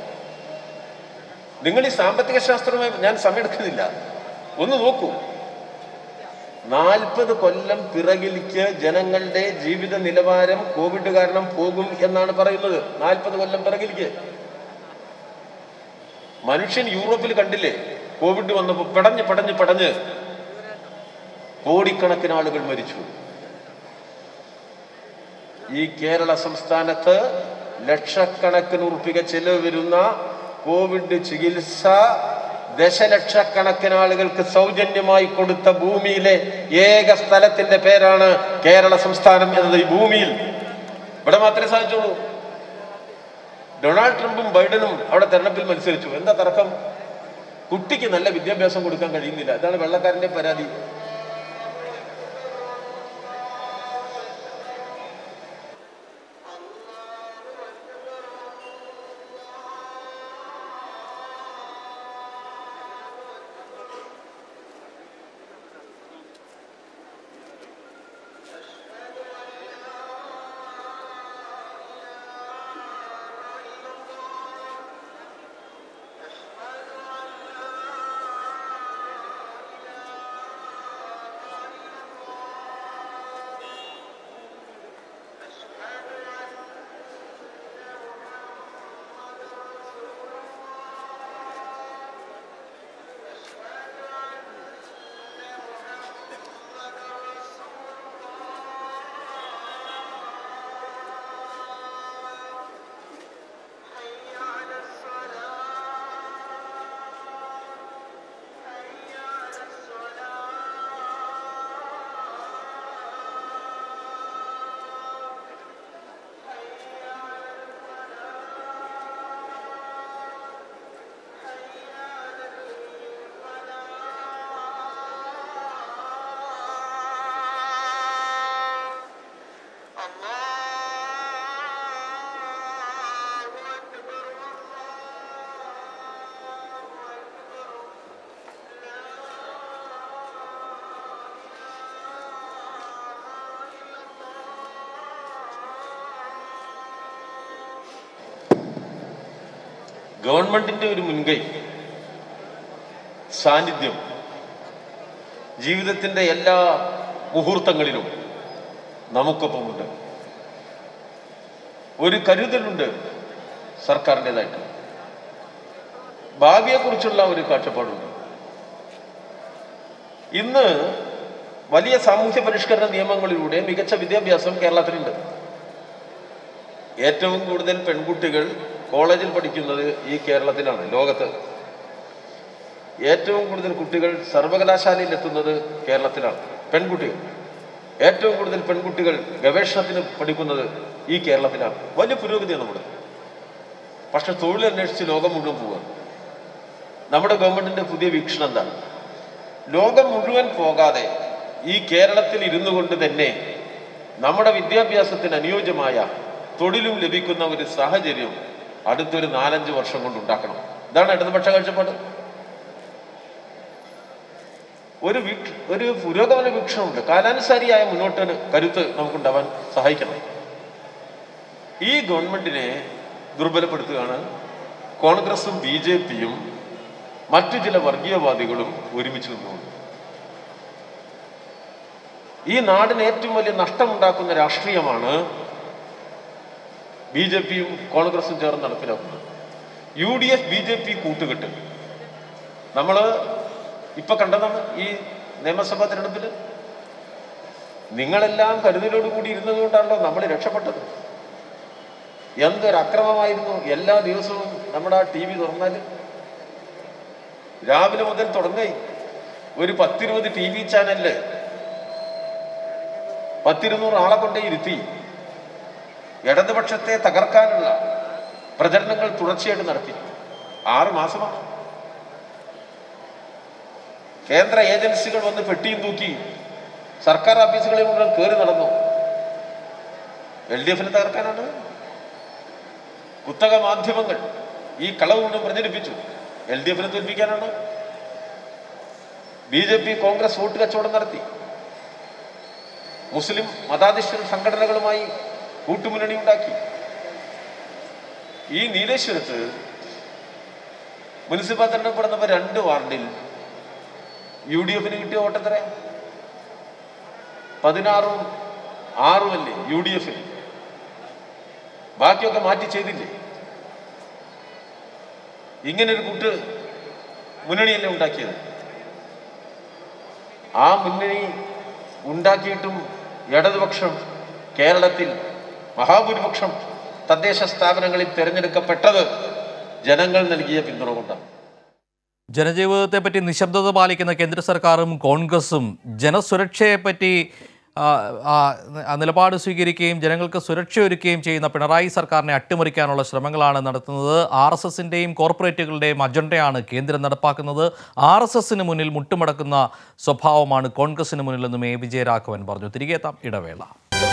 Speaker 6: നിങ്ങൾ ഈ സാമ്പത്തിക ശാസ്ത്രവുമായി ഞാൻ സമയമെടുക്കുന്നില്ല ഒന്ന് നോക്കൂ നാൽപ്പത് കൊല്ലം പിറകിലേക്ക് ജനങ്ങളുടെ ജീവിത നിലവാരം കോവിഡ് കാരണം പോകും എന്നാണ് പറയുന്നത് നാൽപ്പത് കൊല്ലം പിറകിലേക്ക് മനുഷ്യൻ യൂറോപ്പിൽ കണ്ടില്ലേ കോവിഡ് വന്നപ്പോൾ പടഞ്ഞ് പടഞ്ഞ് പടഞ്ഞ് കോടിക്കണക്കിന് ആളുകൾ മരിച്ചു ഈ കേരള സംസ്ഥാനത്ത് ലക്ഷക്കണക്കിന് ഉറുപ്പിക ചെലവ് വരുന്ന കോവിഡ് ചികിത്സ ദശലക്ഷക്കണക്കിന് ആളുകൾക്ക് സൗജന്യമായി കൊടുത്ത ഭൂമിയിലെ ഏക സ്ഥലത്തിന്റെ പേരാണ് കേരള സംസ്ഥാനം എന്നത് ഈ ഭൂമിയിൽ ഇവിടെ മാത്രമേ സാധിച്ചുള്ളൂ ഡൊണാൾഡ് ട്രംപും ബൈഡനും അവിടെ തെരഞ്ഞെടുപ്പിൽ മത്സരിച്ചു എന്താ തർക്കം കുട്ടിക്ക് നല്ല വിദ്യാഭ്യാസം കൊടുക്കാൻ കഴിയുന്നില്ല ഇതാണ് വെള്ളക്കാരന്റെ പരാതി ഗവൺമെന്റിന്റെ ഒരു മുൻകൈ സാന്നിധ്യം ജീവിതത്തിന്റെ എല്ലാ മുഹൂർത്തങ്ങളിലും നമുക്കൊപ്പമുണ്ട് ഒരു കരുതലുണ്ട് സർക്കാരിൻ്റെതായിട്ട് ഭാവിയെക്കുറിച്ചുള്ള ഒരു കാഴ്ചപ്പാടുണ്ട് ഇന്ന് വലിയ സാമൂഹ്യ പരിഷ്കരണ നിയമങ്ങളിലൂടെ മികച്ച വിദ്യാഭ്യാസം കേരളത്തിലുണ്ട് ഏറ്റവും കൂടുതൽ പെൺകുട്ടികൾ കോളേജിൽ പഠിക്കുന്നത് ഈ കേരളത്തിലാണ് ലോകത്ത് ഏറ്റവും കൂടുതൽ കുട്ടികൾ സർവകലാശാലയിൽ എത്തുന്നത് കേരളത്തിലാണ് പെൺകുട്ടികൾ ഏറ്റവും കൂടുതൽ പെൺകുട്ടികൾ ഗവേഷണത്തിന് പഠിക്കുന്നത് ഈ കേരളത്തിലാണ് വലിയ പുരോഗതിയാണ് നമ്മുടെ പക്ഷെ തൊഴിൽ അന്വേഷിച്ച് ലോകം മുഴുവൻ പോവുക നമ്മുടെ ഗവൺമെന്റിന്റെ പുതിയ വീക്ഷണം എന്താണ് ലോകം മുഴുവൻ പോകാതെ ഈ കേരളത്തിൽ ഇരുന്നു കൊണ്ട് തന്നെ നമ്മുടെ വിദ്യാഭ്യാസത്തിന് അനുയോജ്യമായ തൊഴിലും ലഭിക്കുന്ന ഒരു സാഹചര്യം അടുത്തൊരു നാലഞ്ച് വർഷം കൊണ്ട് ഉണ്ടാക്കണം ഇതാണ് ഇടതുപക്ഷ കാഴ്ചപ്പാട് ഒരു വീക്ഷ ഒരു പുരോഗമന വീക്ഷണമുണ്ട് കാലാനുസാരിയായ മുന്നോട്ട് കരുത്ത് നമുക്കുണ്ടാവാൻ സഹായിക്കണം ഈ ഗവൺമെന്റിനെ ദുർബലപ്പെടുത്തുകയാണ് കോൺഗ്രസും ബി ജെ പിയും മറ്റു ചില വർഗീയവാദികളും ഒരുമിച്ച് നിന്നുകൊണ്ട് ഈ നാടിന് ഏറ്റവും വലിയ നഷ്ടമുണ്ടാക്കുന്ന രാഷ്ട്രീയമാണ് ബി ജെ പിയും കോൺഗ്രസും ചേർന്ന് നടപ്പിലാക്കുന്നത് U D F B J P കൂട്ടുകെട്ട് നമ്മൾ ഇപ്പൊ കണ്ടതാണ് ഈ നിയമസഭാ തിരഞ്ഞെടുപ്പിൽ നിങ്ങളെല്ലാം കരുതലോടുകൂടി ഇരുന്നത് കൊണ്ടാണല്ലോ നമ്മൾ രക്ഷപ്പെട്ടത് എന്തൊരു അക്രമമായിരുന്നു എല്ലാ ദിവസവും നമ്മുടെ ആ ടി വി തുറന്നാൽ രാവിലെ മുതൽ തുടങ്ങി ഒരു പത്തിരുപത് ടി വി ചാനലില് പത്തിരുന്നൂറ് ആളെ കൊണ്ടേ ഇരുത്തി ഇടതുപക്ഷത്തെ തകർക്കാനുള്ള പ്രചരണങ്ങൾ തുടർച്ചയായിട്ട് നടത്തി ആറ് മാസമാണ് കേന്ദ്ര ഏജൻസികൾ വന്ന് പെട്ടിയും തൂക്കി സർക്കാർ ഓഫീസുകളിൽ മുഴുവൻ കയറി നടന്നു എൽ ഡി എഫിനെ തകർക്കാനാണ് കുത്തക മാധ്യമങ്ങൾ ഈ കളവ് മുഴുവൻ പ്രചരിപ്പിച്ചു എൽ ഡി എഫിനെ തോൽപ്പിക്കാനാണ് B J P Congress vote കച്ചവടം നടത്തി മുസ്ലിം മതാധിഷ്ഠിത സംഘടനകളുമായി കൂട്ടുമുന്നണി ഉണ്ടാക്കി ഈ നീലേശ്വരത്ത് മുനിസിപ്പൽ തെരഞ്ഞെടുപ്പ് നടന്നപ്പോൾ രണ്ട് വാർഡിൽ യു ഡി എഫിന് കിട്ടിയ വോട്ടെത്ര പതിനാറും ആറുമല്ലേ യു ഡി എഫിന് ബാക്കിയൊക്കെ മാറ്റി ചെയ്തില്ലേ ഇങ്ങനൊരു കൂട്ട് മുന്നണിയല്ലേ ഉണ്ടാക്കിയത് ആ മുന്നണി ഉണ്ടാക്കിയിട്ടും ഇടതുപക്ഷം കേരളത്തിൽ മഹാഭൂരിപക്ഷം തദ്ദേശ സ്ഥാപനങ്ങളിൽ തിരഞ്ഞെടുക്കപ്പെട്ടത് ജനങ്ങൾ നൽകിയ പിന്തുണ കൊണ്ടാണ്
Speaker 1: ജനജീവിതത്തെപ്പറ്റി നിശബ്ദത പാലിക്കുന്ന കേന്ദ്ര സർക്കാരും കോൺഗ്രസും ജനസുരക്ഷയെപ്പറ്റി ആ, ആ, ആ നിലപാട് സ്വീകരിക്കുകയും ജനങ്ങൾക്ക് സുരക്ഷ ഒരുക്കുകയും ചെയ്യുന്ന പിണറായി സർക്കാരിനെ അട്ടിമറിക്കാനുള്ള ശ്രമങ്ങളാണ് നടത്തുന്നത് ആർ എസ് എസിൻ്റെയും കോർപ്പറേറ്റുകളുടെയും അജണ്ടയാണ് കേന്ദ്രം നടപ്പാക്കുന്നത് ആർ എസ് എസിന് മുന്നിൽ മുട്ടുമടക്കുന്ന സ്വഭാവമാണ് കോൺഗ്രസിന് മുന്നിലെന്നും എ വിജയരാഘവൻ പറഞ്ഞു തിരികെ എത്താം ഇടവേള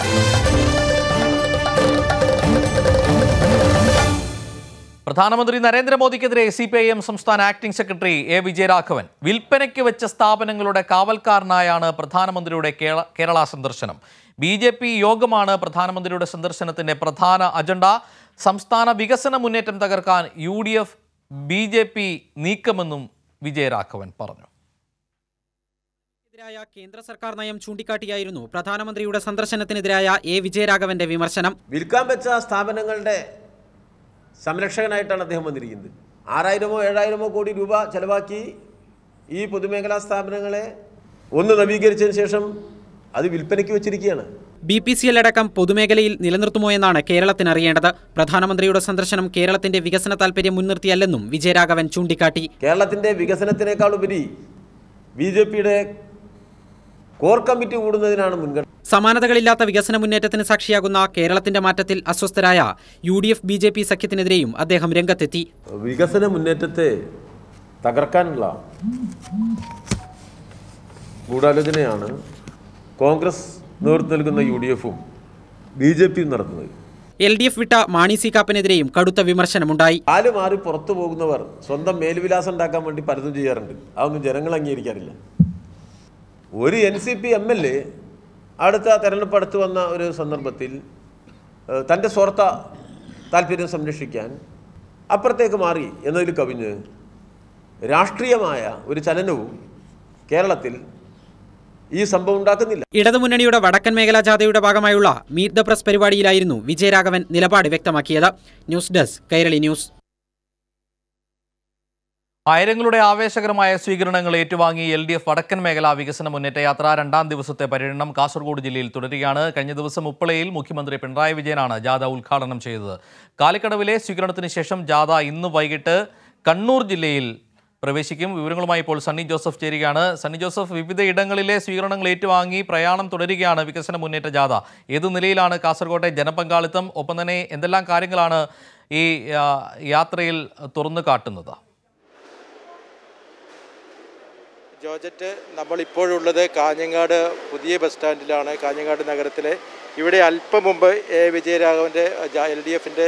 Speaker 1: പ്രധാനമന്ത്രി നരേന്ദ്രമോദിക്കെതിരെ സി പി ഐ എം സംസ്ഥാന ആക്ടിംഗ് സെക്രട്ടറി എ വിജയരാഘവൻ വിൽപ്പനയ്ക്ക് വെച്ച സ്ഥാപനങ്ങളുടെ കാവൽക്കാരനായാണ് പ്രധാനമന്ത്രിയുടെ കേരള കേരള സന്ദർശനം ബി ജെ പി യോഗമാണ് പ്രധാനമന്ത്രിയുടെ സന്ദർശനത്തിന്റെ പ്രധാന അജണ്ട സംസ്ഥാന വികസന മുന്നേറ്റം തകർക്കാൻ U D F B J P നീക്കമെന്നും വിജയരാഘവൻ പറഞ്ഞു
Speaker 7: എതിരായ കേന്ദ്ര സർക്കാർ നയം ചൂണ്ടിക്കാട്ടിയായിരുന്നു പ്രധാനമന്ത്രിയുടെ സന്ദർശനത്തിനെതിരായ എ വിജയരാഘവന്റെ വിമർശനം
Speaker 6: വിൽക്കാൻ വെച്ച സ്ഥാപനങ്ങളുടെ സംരക്ഷകനായിട്ടാണ് അദ്ദേഹം വന്നിരിക്കുന്നത് ആറായിരമോ ഏഴായിരമോ കോടി രൂപ ചെലവാക്കി ഈ പൊതുമേഖലാ സ്ഥാപനങ്ങളെ ഒന്ന് നവീകരിച്ചതിന് ശേഷം അത് വിൽപ്പനയ്ക്ക് വെച്ചിരിക്കുകയാണ്
Speaker 7: ബി പി സി എൽ അടക്കം പൊതുമേഖലയിൽ നിലനിർത്തുമോ എന്നാണ് കേരളത്തിന് അറിയേണ്ടത് പ്രധാനമന്ത്രിയുടെ സന്ദർശനം കേരളത്തിന്റെ വികസന താൽപര്യം മുൻനിർത്തിയല്ലെന്നും വിജയരാഘവൻ ചൂണ്ടിക്കാട്ടി
Speaker 6: കേരളത്തിൻ്റെ വികസനത്തിനേക്കാൾ ഉപരി ബി ജെ പിയുടെ കോർ കമ്മിറ്റി കൂടുന്നതിനാണ് മുൻഗണന
Speaker 7: സമാനതകളില്ലാത്ത വികസന മുന്നേറ്റത്തിന് സാക്ഷിയാകുന്ന കേരളത്തിന്റെ മാറ്റത്തിൽ അസ്വസ്ഥരായ U D F B J P സഖ്യത്തിനെതിരെയും അദ്ദേഹം രംഗത്തെത്തി
Speaker 6: വികസന മുന്നേറ്റത്തെ തകർക്കാനുള്ള ഗൂഢാലോചനയാണ് കോൺഗ്രസ് നേതൃത്വം നൽകുന്ന യു ഡി എഫും ബി ജെ പിയും നടത്തുന്നത്
Speaker 7: എൽ ഡി എഫ് വിട്ട മാണി സി കാപ്പനെതിരെയും കടുത്ത വിമർശനമുണ്ടായി
Speaker 6: കാല് മാറി പുറത്തു പോകുന്നവർ സ്വന്തം മേൽവിലാസം ഉണ്ടാക്കാൻ വേണ്ടി പലതും ചെയ്യാറുണ്ട് അതൊന്നും ജനങ്ങൾ അംഗീകരിക്കാറില്ല ഒരു N C P M L A അടുത്ത തെരഞ്ഞെടുപ്പ് അടുത്ത് വന്ന ഒരു സന്ദർഭത്തിൽ ഏഹ്, തൻ്റെ സ്വാർത്ഥ താല്പര്യം സംരക്ഷിക്കാൻ അപ്പുറത്തേക്ക് മാറി എന്നതിൽ കവിഞ്ഞ് രാഷ്ട്രീയമായ ഒരു ചലനവും കേരളത്തിൽ ഈ സംഭവം ഉണ്ടാക്കുന്നില്ല
Speaker 7: ഇടതുമുന്നണിയുടെ വടക്കൻ മേഖലാ ജാഥയുടെ ഭാഗമായുള്ള മീറ്റ് ദ പ്രസ് പരിപാടിയിലായിരുന്നു വിജയരാഘവൻ നിലപാട് വ്യക്തമാക്കിയത് ന്യൂസ് ഡെസ്ക് കൈരളി ന്യൂസ്
Speaker 1: ആയിരങ്ങളുടെ ആവേശകരമായ സ്വീകരണങ്ങൾ ഏറ്റുവാങ്ങി എൽ ഡി എഫ് വടക്കൻ മേഖലാ വികസന മുന്നേറ്റ യാത്ര രണ്ടാം ദിവസത്തെ പര്യടനം കാസർഗോഡ് ജില്ലയിൽ തുടരുകയാണ് കഴിഞ്ഞ ദിവസം ഉപ്പളയിൽ മുഖ്യമന്ത്രി പിണറായി വിജയനാണ് ജാഥ ഉദ്ഘാടനം ചെയ്തത് കാലിക്കടവിലെ സ്വീകരണത്തിന് ശേഷം ജാഥ ഇന്ന് വൈകിട്ട് കണ്ണൂർ ജില്ലയിൽ പ്രവേശിക്കും വിവരങ്ങളുമായി ഇപ്പോൾ സണ്ണി ജോസഫ് ചേരുകയാണ് സണ്ണി ജോസഫ് വിവിധ ഇടങ്ങളിലെ സ്വീകരണങ്ങൾ ഏറ്റുവാങ്ങി പ്രയാണം തുടരുകയാണ് വികസന മുന്നേറ്റ ജാഥ ഏത് നിലയിലാണ് കാസർകോട്ടെ ജനപങ്കാളിത്തം ഒപ്പം തന്നെ എന്തെല്ലാം കാര്യങ്ങളാണ് ഈ ആ, യാത്രയിൽ തുറന്നു കാട്ടുന്നത്
Speaker 8: ജോർജറ്റ് നമ്മളിപ്പോഴുള്ളത് കാഞ്ഞങ്ങാട് പുതിയ ബസ് സ്റ്റാൻഡിലാണ് കാഞ്ഞങ്ങാട് നഗരത്തിലെ ഇവിടെ അല്പം മുമ്പ് എ വിജയരാഘവൻ്റെ എൽ ഡി എഫിൻ്റെ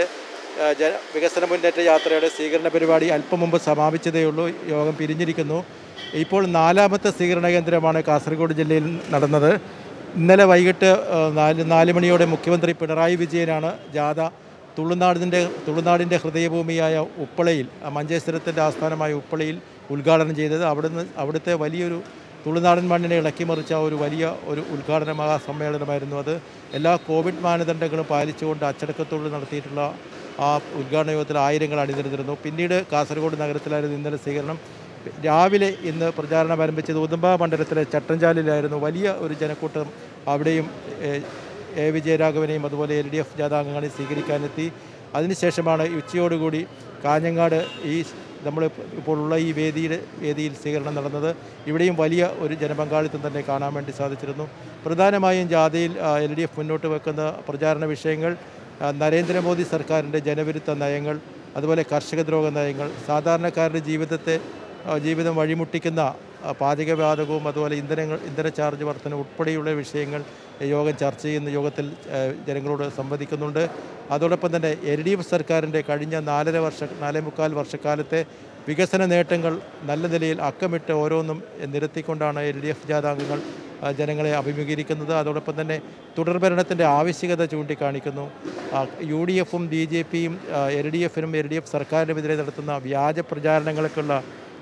Speaker 8: ജന വികസന മുന്നേറ്റ യാത്രയുടെ സ്വീകരണ പരിപാടി അല്പം മുമ്പ് സമാപിച്ചതേ ഉള്ളൂ യോഗം പിരിഞ്ഞിരിക്കുന്നു ഇപ്പോൾ നാലാമത്തെ സ്വീകരണ കേന്ദ്രമാണ് കാസർഗോഡ് ജില്ലയിൽ നടന്നത് ഇന്നലെ വൈകിട്ട് ആ, നാല് നാല് മണിയോടെ മുഖ്യമന്ത്രി പിണറായി വിജയനാണ് ജാഥ തുളുനാടിൻ്റെ തുളുനാടിൻ്റെ ഹൃദയഭൂമിയായ ഉപ്പളയിൽ ആ മഞ്ചേശ്വരത്തിൻ്റെ ആസ്ഥാനമായ ഉപ്പളയിൽ ഉദ്ഘാടനം ചെയ്തത് അവിടുന്ന് അവിടുത്തെ വലിയൊരു തുളുനാടൻ മണ്ണിനെ ഇളക്കിമറിച്ച ഒരു വലിയ ഒരു ഉദ്ഘാടന മഹാസമ്മേളനമായിരുന്നു അത് എല്ലാ കോവിഡ് മാനദണ്ഡങ്ങളും പാലിച്ചുകൊണ്ട് അച്ചടക്കത്തോട് നടത്തിയിട്ടുള്ള ആ ഉദ്ഘാടന യോഗത്തിൽ ആയിരങ്ങൾ അണിനിരന്നിരുന്നു പിന്നീട് കാസർഗോഡ് നഗരത്തിലായിരുന്നു ഇന്നലെ സ്വീകരണം രാവിലെ ഇന്ന് പ്രചാരണം ആരംഭിച്ചത് ഉദുമ്പ മണ്ഡലത്തിലെ ചട്ടഞ്ചാലിലായിരുന്നു വലിയ ഒരു ജനക്കൂട്ടം അവിടെയും ഏഹ്, എ വിജയരാഘവനെയും അതുപോലെ എൽ ഡി എഫ് ജാഥാംഗങ്ങളെ സ്വീകരിക്കാനെത്തി അതിനുശേഷമാണ് ഉച്ചയോടുകൂടി കാഞ്ഞങ്ങാട് ഈ നമ്മൾ ഇപ്പോൾ ഉള്ള ഈ വേദിയുടെ വേദിയിൽ സ്വീകരണം നടന്നത് ഇവിടെയും വലിയ ഒരു ജനപങ്കാളിത്തം തന്നെ കാണാൻ വേണ്ടി സാധിച്ചിരുന്നു പ്രധാനമായും ജാഥയിൽ എൽ ഡി എഫ് മുന്നോട്ട് വെക്കുന്ന പ്രചാരണ വിഷയങ്ങൾ ആ, നരേന്ദ്രമോദി സർക്കാരിൻ്റെ ജനവിരുദ്ധ നയങ്ങൾ അതുപോലെ കർഷകദ്രോഹ നയങ്ങൾ സാധാരണക്കാരുടെ ജീവിതത്തെ ആ, ജീവിതം വഴിമുട്ടിക്കുന്ന ആ, പാചകവാതകവും അതുപോലെ ഇന്ധനങ്ങൾ ഇന്ധന ചാർജ് വർധന ഉൾപ്പെടെയുള്ള വിഷയങ്ങൾ യോഗം ചർച്ച ചെയ്യുന്ന യോഗത്തിൽ ആ, ജനങ്ങളോട് സംവദിക്കുന്നുണ്ട് അതോടൊപ്പം തന്നെ എൽ ഡി എഫ് സർക്കാരിൻ്റെ കഴിഞ്ഞ നാലര വർഷ നാലേ മുക്കാൽ വർഷക്കാലത്തെ വികസന നേട്ടങ്ങൾ നല്ല നിലയിൽ അക്കമിട്ട് ഓരോന്നും നിരത്തിക്കൊണ്ടാണ് എൽ ഡി എഫ് ജാഥാംഗങ്ങൾ ആ, ജനങ്ങളെ അഭിമുഖീകരിക്കുന്നത് അതോടൊപ്പം തന്നെ തുടർഭരണത്തിൻ്റെ ആവശ്യകത ചൂണ്ടിക്കാണിക്കുന്നു ആ, യു ഡി എഫും ബി ജെ പിയും എൽ ഡി എഫിനും എൽ ഡി എഫ് സർക്കാരിനുമെതിരെ നടത്തുന്ന വ്യാജ പ്രചാരണങ്ങൾക്കുള്ള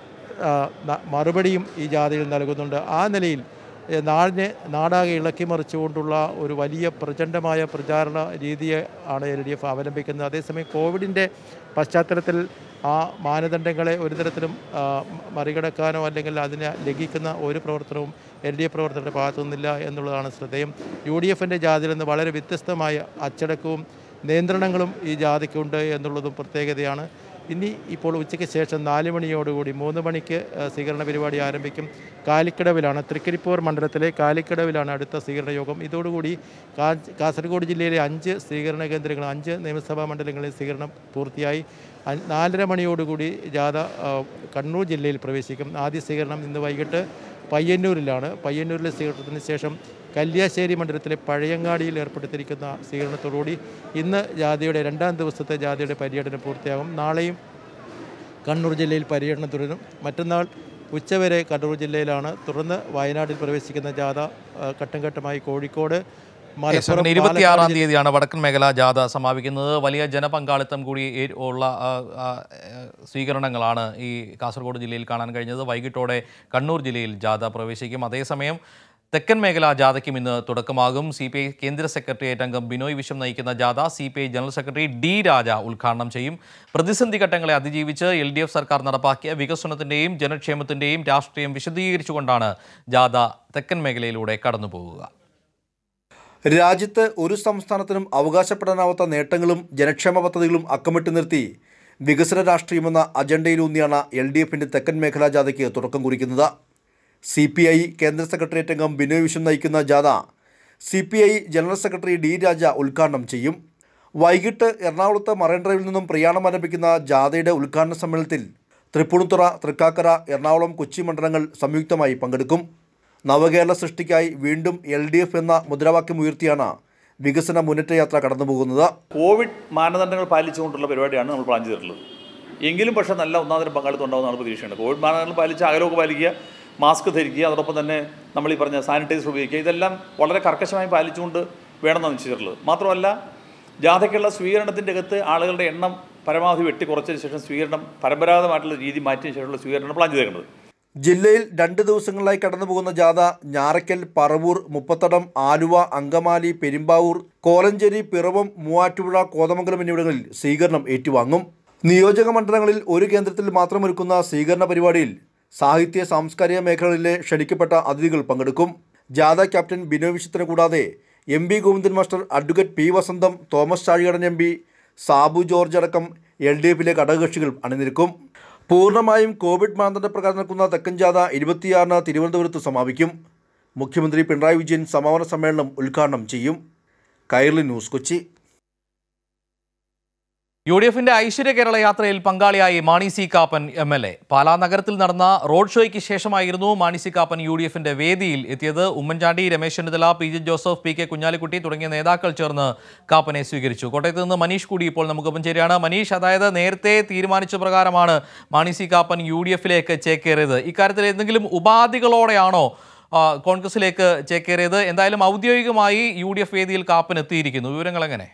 Speaker 8: ആ, ന- മറുപടിയും ഈ ജാഥയിൽ നൽകുന്നുണ്ട് ആ നിലയിൽ ഏ, നാടിനെ നാടാകെ ഇളക്കിമറിച്ചുകൊണ്ടുള്ള ഒരു വലിയ പ്രചണ്ഡമായ പ്രചാരണ രീതിയെ ആണ് എൽ ഡി എഫ് അവലംബിക്കുന്നത് അതേസമയം കോവിഡിൻ്റെ പശ്ചാത്തലത്തിൽ ആ മാനദണ്ഡങ്ങളെ ഒരു തരത്തിലും ആ, മ- മറികടക്കാനോ അല്ലെങ്കിൽ അതിനെ ലംഘിക്കുന്ന ഒരു പ്രവർത്തനവും എൽ ഡി എഫ് പ്രവർത്തകരുടെ ഭാഗത്തു നിന്നില്ല എന്നുള്ളതാണ് ശ്രദ്ധേയം യു ഡി എഫിൻ്റെ ജാതിയിൽ നിന്ന് വളരെ വ്യത്യസ്തമായ അച്ചടക്കവും നിയന്ത്രണങ്ങളും ഈ ജാതിക്കുണ്ട് എന്നുള്ളതും പ്രത്യേകതയാണ് ഇനി ഇപ്പോൾ ഉച്ചയ്ക്ക് ശേഷം നാല് മണിയോടുകൂടി മൂന്ന് മണിക്ക് ആ, സ്വീകരണ പരിപാടി ആരംഭിക്കും കാലിക്കടവിലാണ് തൃക്കരിപ്പൂർ മണ്ഡലത്തിലെ കാലിക്കടവിലാണ് അടുത്ത സ്വീകരണ യോഗം ഇതോടുകൂടി കാ- കാസർഗോഡ് ജില്ലയിലെ അഞ്ച് സ്വീകരണ കേന്ദ്രങ്ങൾ അഞ്ച് നിയമസഭാ മണ്ഡലങ്ങളിൽ സ്വീകരണം പൂർത്തിയായി അ- നാലര മണിയോടുകൂടി ജാഥ ആ, കണ്ണൂർ ജില്ലയിൽ പ്രവേശിക്കും ആദ്യ സ്വീകരണം ഇന്ന് വൈകിട്ട് പയ്യന്നൂരിലാണ് പയ്യന്നൂരിലെ സ്വീകരണത്തിന് ശേഷം കല്യാശ്ശേരി മണ്ഡലത്തിലെ പഴയങ്ങാടിയിൽ ഏർപ്പെടുത്തിയിരിക്കുന്ന സ്വീകരണത്തോടുകൂടി ഇന്ന് ജാഥയുടെ രണ്ടാം ദിവസത്തെ ജാഥയുടെ പര്യടനം പൂർത്തിയാകും നാളെയും കണ്ണൂർ ജില്ലയിൽ പര്യടനം തുടരും മറ്റന്നാൾ ഉച്ചവരെ കണ്ണൂർ ജില്ലയിലാണ് തുടർന്ന് വയനാട്ടിൽ പ്രവേശിക്കുന്ന ജാഥ ആ, ഘട്ടം ഘട്ടമായി കോഴിക്കോട്
Speaker 1: യെസ്, അങ്ങനെ ഇരുപത്തിയാറാം തീയതിയാണ് വടക്കൻ മേഖല ജാഥ സമാപിക്കുന്നത് വലിയ ജനപങ്കാളിത്തം കൂടി ഏ- ഉള്ള ആ, ആ, ഏ, സ്വീകരണങ്ങളാണ് ഈ കാസർഗോഡ് ജില്ലയിൽ കാണാൻ കഴിഞ്ഞത് വൈകിട്ടോടെ കണ്ണൂർ ജില്ലയിൽ ജാഥ പ്രവേശിക്കും അതേസമയം തെക്കൻ മേഖല ജാഥയ്ക്കും ഇന്ന് തുടക്കമാകും സി പി ഐ കേന്ദ്ര സെക്രട്ടേറിയറ്റ് അംഗം ബിനോയ് വിശ്വം നയിക്കുന്ന ജാഥ C P I general secretary D Raja ഉദ്ഘാടനം ചെയ്യും പ്രതിസന്ധി ഘട്ടങ്ങളെ അതിജീവിച്ച് എൽ ഡി എഫ് സർക്കാർ നടപ്പാക്കിയ വികസനത്തിന്റെയും ജനക്ഷേമത്തിന്റെയും രാഷ്ട്രീയം വിശദീകരിച്ചുകൊണ്ടാണ് ജാഥ തെക്കൻ മേഖലയിലൂടെ കടന്നുപോകുക
Speaker 9: രാജ്യത്ത് ഒരു സംസ്ഥാനത്തിനും അവകാശപ്പെടാനാവാത്ത നേട്ടങ്ങളും ജനക്ഷേമ പദ്ധതികളും അക്കമിട്ട് നിർത്തി വികസന രാഷ്ട്രീയമെന്ന അജണ്ടയിലൂന്നിയാണ് എൽ ഡി എഫിൻ്റെ തെക്കൻ മേഖലാ ജാഥയ്ക്ക് തുടക്കം കുറിക്കുന്നത് സി പി ഐ കേന്ദ്ര സെക്രട്ടേറിയറ്റ് അംഗം ബിനോയ് വിശ്വം നയിക്കുന്ന ജാഥ C P I general secretary D Raja ഉദ്ഘാടനം ചെയ്യും വൈകിട്ട് എറണാകുളത്ത് മറൈൻ ഡ്രൈവിൽ നിന്നും പ്രയാണം ആരംഭിക്കുന്ന ജാഥയുടെ ഉദ്ഘാടന സമ്മേളനത്തിൽ തൃപ്പൂണിത്തുറ തൃക്കാക്കര എറണാകുളം കൊച്ചി മണ്ഡലങ്ങൾ സംയുക്തമായി പങ്കെടുക്കും നവകേരള സൃഷ്ടിക്കായി വീണ്ടും എൽ ഡി എഫ് എന്ന മുദ്രാവാക്യം ഉയർത്തിയാണ് വികസന മുന്നേറ്റ യാത്ര കടന്നുപോകുന്നത്
Speaker 10: കോവിഡ് മാനദണ്ഡങ്ങൾ പാലിച്ചുകൊണ്ടുള്ള പരിപാടിയാണ് നമ്മൾ പ്ലാൻ ചെയ്തിട്ടുള്ളത് എങ്കിലും പക്ഷേ നല്ല ഒന്നാന്തരം പങ്കാളിത്തം ഉണ്ടാകുമെന്നാണ് പ്രതീക്ഷയുണ്ട് കോവിഡ് മാനദണ്ഡങ്ങൾ പാലിച്ച് അകലമൊക്കെ പാലിക്കുക മാസ്ക് ധരിക്കുക അതോടൊപ്പം തന്നെ നമ്മൾ ഈ പറഞ്ഞ സാനിറ്റൈസർ ഉപയോഗിക്കുക ഇതെല്ലാം വളരെ കർക്കശമായി പാലിച്ചുകൊണ്ട് വേണമെന്നാണ് നിശ്ചയിച്ചിട്ടുള്ളത് മാത്രമല്ല ജാഥയ്ക്കുള്ള സ്വീകരണത്തിൻ്റെ അകത്ത് ആളുകളുടെ എണ്ണം പരമാവധി വെട്ടി കുറച്ചതിന് ശേഷം സ്വീകരണം പരമ്പരാഗതമായിട്ടുള്ള രീതി മാറ്റിയതിന് ശേഷമുള്ള സ്വീകരണം പ്ലാൻ ചെയ്തേക്കുന്നത്
Speaker 9: ജില്ലയിൽ രണ്ട് ദിവസങ്ങളിലായി കടന്നുപോകുന്ന ജാഥ ഞാറയ്ക്കൽ പറവൂർ മുപ്പത്തടം ആലുവ അങ്കമാലി പെരുമ്പാവൂർ കോലഞ്ചേരി പിറവം മൂവാറ്റുപുഴ കോതമംഗലം എന്നിവിടങ്ങളിൽ സ്വീകരണം ഏറ്റുവാങ്ങും നിയോജക മണ്ഡലങ്ങളിൽ ഒരു കേന്ദ്രത്തിൽ മാത്രം ഒരുക്കുന്ന സ്വീകരണ പരിപാടിയിൽ സാഹിത്യ സാംസ്കാരിക മേഖലകളിലെ ക്ഷണിക്കപ്പെട്ട അതിഥികൾ പങ്കെടുക്കും ജാഥ ക്യാപ്റ്റൻ ബിനോയ് വിശ്വത്തിനെ കൂടാതെ M P Govindan master advocate P Vasantham Thomas Chazhikadan M P Sabu George അടക്കം എൽ ഡി എഫിലെ ഘടകകക്ഷികൾ അണിനിരക്കും പൂർണ്ണമായും കോവിഡ് മാനദണ്ഡപ്രകാരം നടക്കുന്ന തെക്കൻ ജാഥ ഇരുപത്തിയാറിന് തിരുവനന്തപുരത്ത് സമാപിക്കും മുഖ്യമന്ത്രി പിണറായി വിജയൻ സമാപന സമ്മേളനം ഉദ്ഘാടനം ചെയ്യും Kairali news Kochi
Speaker 1: U D എഫിന്റെ ഐശ്വര്യ കേരള യാത്രയിൽ പങ്കാളിയായി Mani C Kappan M L A Pala നഗരത്തിൽ നടന്ന റോഡ് ഷോയ്ക്ക് ശേഷമായിരുന്നു Mani C Kappan U D എഫിന്റെ വേദിയിൽ എത്തിയത് Oommen Chandy Ramesh Chennithala P J Joseph P K Kunhalikutty തുടങ്ങിയ നേതാക്കൾ ചേർന്ന് കാപ്പനെ സ്വീകരിച്ചു കോട്ടയത്ത് നിന്ന് മനീഷ് കൂടി ഇപ്പോൾ നമുക്കൊപ്പം ചേരുകയാണ് മനീഷ് അതായത് നേരത്തെ തീരുമാനിച്ച പ്രകാരമാണ് Mani C Kappan U D എഫിലേക്ക് ചേക്കേറിയത് ഇക്കാര്യത്തിൽ എന്തെങ്കിലും ഉപാധികളോടെയാണോ ആ, കോൺഗ്രസിലേക്ക് ചേക്കേറിയത് എന്തായാലും ഔദ്യോഗികമായി യു ഡി എഫ് വേദിയിൽ കാപ്പൻ എത്തിയിരിക്കുന്നു വിവരങ്ങൾ എങ്ങനെ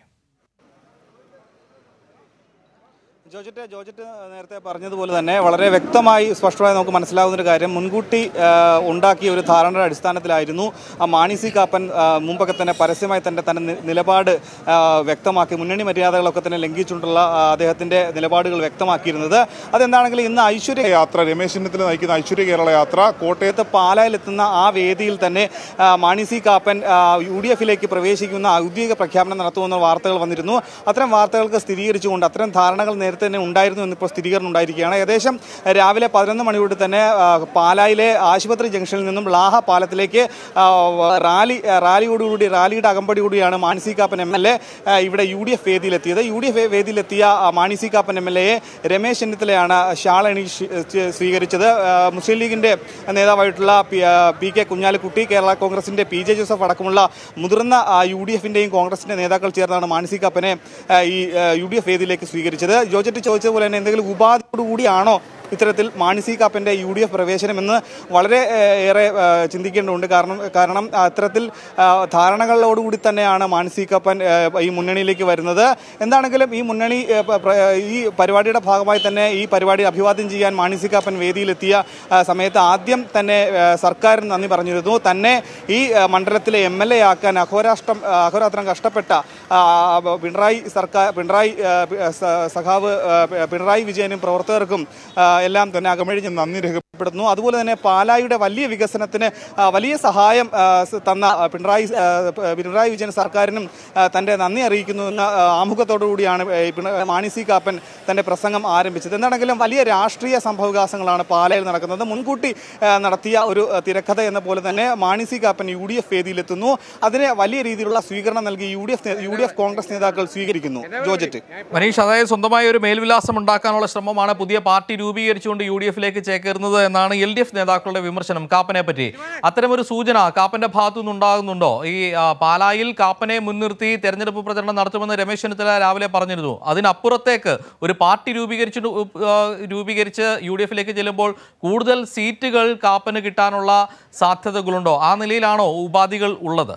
Speaker 11: ജോർജറ്റ് ജോർജറ്റ് നേരത്തെ പറഞ്ഞതുപോലെ തന്നെ വളരെ വ്യക്തമായി സ്പഷ്ടമായി നമുക്ക് മനസ്സിലാവുന്ന ഒരു കാര്യം മുൻകൂട്ടി ആ, ഉണ്ടാക്കിയ ഒരു ധാരണയുടെ അടിസ്ഥാനത്തിലായിരുന്നു ആ മാണി സി കാപ്പൻ ആ, മുമ്പൊക്കെ തന്നെ പരസ്യമായി തന്നെ തന്റെ നി- നിലപാട് ആ, വ്യക്തമാക്കി മുന്നണി മര്യാദകളൊക്കെ തന്നെ ലംഘിച്ചുകൊണ്ടുള്ള ആ, അദ്ദേഹത്തിന്റെ നിലപാടുകൾ വ്യക്തമാക്കിയിരുന്നത് അതെന്താണെങ്കിലും ഇന്ന് ഐശ്വര്യ
Speaker 12: യാത്ര രമേശ് ചെന്നിത്തല നയിക്കുന്ന ഐശ്വര്യ കേരള യാത്ര
Speaker 11: കോട്ടയത്ത് പാലായിലെത്തുന്ന ആ വേദിയിൽ തന്നെ ആ, മാണി സി കാപ്പൻ ആ, യു ഡി എഫിലേക്ക് പ്രവേശിക്കുന്ന ഔദ്യോഗിക പ്രഖ്യാപനം നടത്തുമെന്ന വാർത്തകൾ വന്നിരുന്നു അത്തരം വാർത്തകൾക്ക് സ്ഥിരീകരിച്ചുകൊണ്ട് അത്തരം ധാരണകൾ നേരത്തെ തന്നെ ഉണ്ടായിരുന്നു എന്നിപ്പോൾ സ്ഥിരീകരണം ഉണ്ടായിരിക്കുകയാണ് ഏകദേശം രാവിലെ പതിനൊന്ന് മണിയോട് തന്നെ ആ, പാലായിലെ ആശുപത്രി ജംഗ്ഷനിൽ നിന്നും ലാഹ പാലത്തിലേക്ക് ആ, റാലി റാലിയോടുകൂടി റാലിയുടെ അകമ്പടിയോടുകൂടിയാണ് Mani C Kappan M L A ഇവിടെ യു ഡി എഫ് വേദിയിലെത്തിയത് യു ഡി എഫ് വേദിയിലെത്തിയ ആ, Mani C Kappan M L എയെ രമേശ് ചെന്നിത്തലയാണ് ഷാളണി സ്വീകരിച്ചത് ആ, മുസ്ലിം ലീഗിന്റെ നേതാവായിട്ടുള്ള പി ആ, പി കെ കുഞ്ഞാലിക്കുട്ടി കേരള കോൺഗ്രസിന്റെ പി ജെ ജോസഫ് അടക്കമുള്ള മുതിർന്ന ആ, യു ഡി എഫിന്റെയും കോൺഗ്രസിന്റെ നേതാക്കൾ ചേർന്നാണ് മാണി സി കാപ്പനെ ആ, ഈ ആ, യു ഡി എഫ് വേദിയിലേക്ക് സ്വീകരിച്ചത് ജോർജറ്റ് ചോദിച്ചതുപോലെ തന്നെ എന്തെങ്കിലും ഉപാധിയോടുകൂടിയാണോ ഇത്തരത്തിൽ മാണി സി കാപ്പന്റെ യു ഡി എഫ് പ്രവേശനം എന്ന് വളരെ ഏഹ്, ഏറെ ഏഹ്, ചിന്തിക്കേണ്ടതുണ്ട് കാരണം കാരണം അത്തരത്തിൽ ആ, ധാരണകളോടുകൂടി തന്നെയാണ് മാണി സി കാപ്പൻ ഏഹ്, ഈ മുന്നണിയിലേക്ക് വരുന്നത് എന്താണെങ്കിലും ഈ മുന്നണി ഏഹ്, പ- പ്ര- ഈ പരിപാടിയുടെ ഭാഗമായി തന്നെ ഈ പരിപാടി അഭിവാദ്യം ചെയ്യാൻ മാണി സി കാപ്പൻ വേദിയിലെത്തിയ ആ, സമയത്ത് ആദ്യം തന്നെ ഏഹ്, സർക്കാരിന് നന്ദി പറഞ്ഞിരുന്നു തന്നെ ഈ ഏഹ്, മണ്ഡലത്തിലെ എം എൽ എ ആക്കാൻ അഹോരാഷ്ട്രം ആ, അഹോരാത്രം കഷ്ടപ്പെട്ട ആ, പിണറായി സർക്കാർ പിണറായി ആ, പി- സ- സഖാവ് ആ, പി- പിണറായി വിജയനും പ്രവർത്തകർക്കും ആ, എല്ലാം തന്നെ അകമഴിഞ്ഞ് നന്ദി രേഖപ്പെടുത്തുന്നു അതുപോലെ തന്നെ പാലായുടെ വലിയ വികസനത്തിന് ആ, വലിയ സഹായം ആ, സ് തന്ന ആ, പിണറായി ആ, പ- പിണറായി വിജയൻ സർക്കാരിനും ആ, തന്റെ നന്ദി അറിയിക്കുന്നു എന്ന ആ, ആമുഖത്തോടു കൂടിയാണ് ഏ, പിണ- മാണി സി കാപ്പൻ തന്റെ പ്രസംഗം ആരംഭിച്ചത് എന്താണെങ്കിലും വലിയ രാഷ്ട്രീയ സംഭവവികാസങ്ങളാണ് പാലയിൽ നടക്കുന്നത് മുൻകൂട്ടി ആ, നടത്തിയ ഒരു ആ, തിരക്കഥ എന്ന പോലെ തന്നെ Mani C Kappan U D F വേദിയിലെത്തുന്നു അതിന് വലിയ രീതിയിലുള്ള സ്വീകരണം നൽകി U D F U D F Congress നേതാക്കൾ സ്വീകരിക്കുന്നു ജോർജറ്റ്
Speaker 1: മനീഷ് അതായത് സ്വന്തമായി ഒരു മേൽവിലാസം ഉണ്ടാക്കാനുള്ള ശ്രമമാണ് പുതിയ പാർട്ടി രൂപീകരിച്ചുകൊണ്ട് യു ഡി എഫിലേക്ക് ചേക്കേറുന്നത് എന്നാണ് എൽ ഡി എഫ് നേതാക്കളുടെ വിമർശനം കാപ്പനെ പറ്റി അത്തരമൊരു സൂചന കാപ്പന്റെ ഭാഗത്തു നിന്നുണ്ടാകുന്നുണ്ടോ ഈ ആ, പാലായിൽ കാപ്പനെ മുൻനിർത്തി തെരഞ്ഞെടുപ്പ് പ്രചരണം നടത്തുമെന്ന് രമേശ് ചെന്നിത്തല രാവിലെ പറഞ്ഞിരുന്നു അതിനപ്പുറത്തേക്ക് ഒരു പാർട്ടി രൂപീകരിച്ചു ആ, രൂപീകരിച്ച് യു ഡി എഫിലേക്ക് ചെല്ലുമ്പോൾ കൂടുതൽ സീറ്റുകൾ കാപ്പന് കിട്ടാനുള്ള സാധ്യതകളുണ്ടോ ആ നിലയിലാണോ ഉപാധികൾ ഉള്ളത്